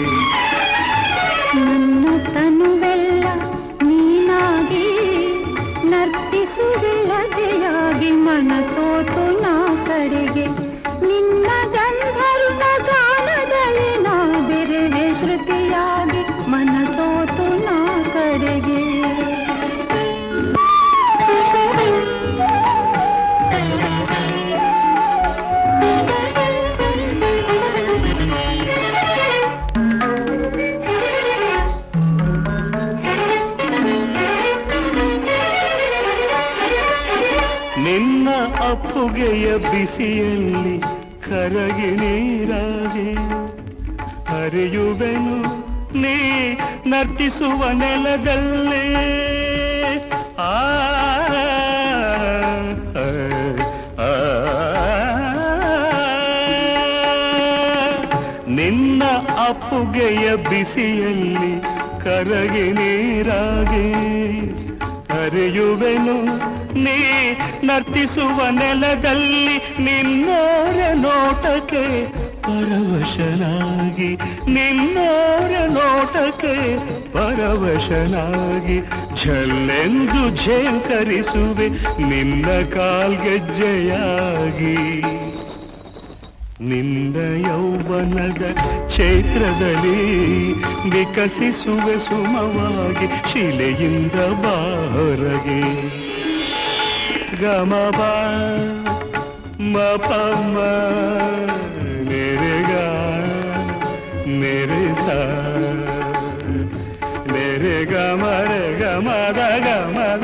Speaker 16: ನನ್ನ ತನುವೆಲ್ಲ ನೀನಾಗಿ ನರ್ತಿಸುವೆ ಅಜೆಯಾಗಿ ಮನಸೋತು ನಾ ಕಡೆಗೆ ನಿನ್ನ ಗಂಧರ್ವ ಗಾನದಲ್ಲಿ ನಾ ಬೆರೆವೆ ಶ್ರುತಿಯಾಗಿ
Speaker 15: ನಿನ್ನ ಅಪ್ಪುಗೆಯ ಬಿಸಿಯಲ್ಲಿ ಕರಗಿ ನೀರಾಗಿ ಹರಿಯುವೆನು ನೀ ನರ್ತಿಸುವ ನೆಲದಲ್ಲೇ ಆ ಆ, ಆ. ನಿನ್ನ ಅಪ್ಪುಗೆಯ ಬಿಸಿಯಲ್ಲಿ ಕರಗಿ ನೀರಾಗಿ ಹರಿಯುವೆನು ನೀ ನರ್ತಿಸುವ ನೆಲದಲ್ಲಿ ನಿನ್ನೋರ ನೋಟಕ್ಕೆ ಪರವಶನಾಗಿ ನಿನ್ನೋರ ನೋಟಕ್ಕೆ ಪರವಶನಾಗಿ ಝಲ್ಲೆಂದು ಝೇಂಕರಿಸುವೆ ನಿನ್ನ ಕಾಲ್ಗೆಜ್ಜೆಯಾಗಿ ನಿನ್ನ ಯೌವನದ ಚೈತ್ರದಲ್ಲಿ ವಿಕಸಿಸುವೆ ಸುಮವಾಗಿ ಶಿಲೆಯಿಂದ ಬಾರಗೆ ಗಮ ಬಾ ಮ ಪ ಮ ನೆರೆಗ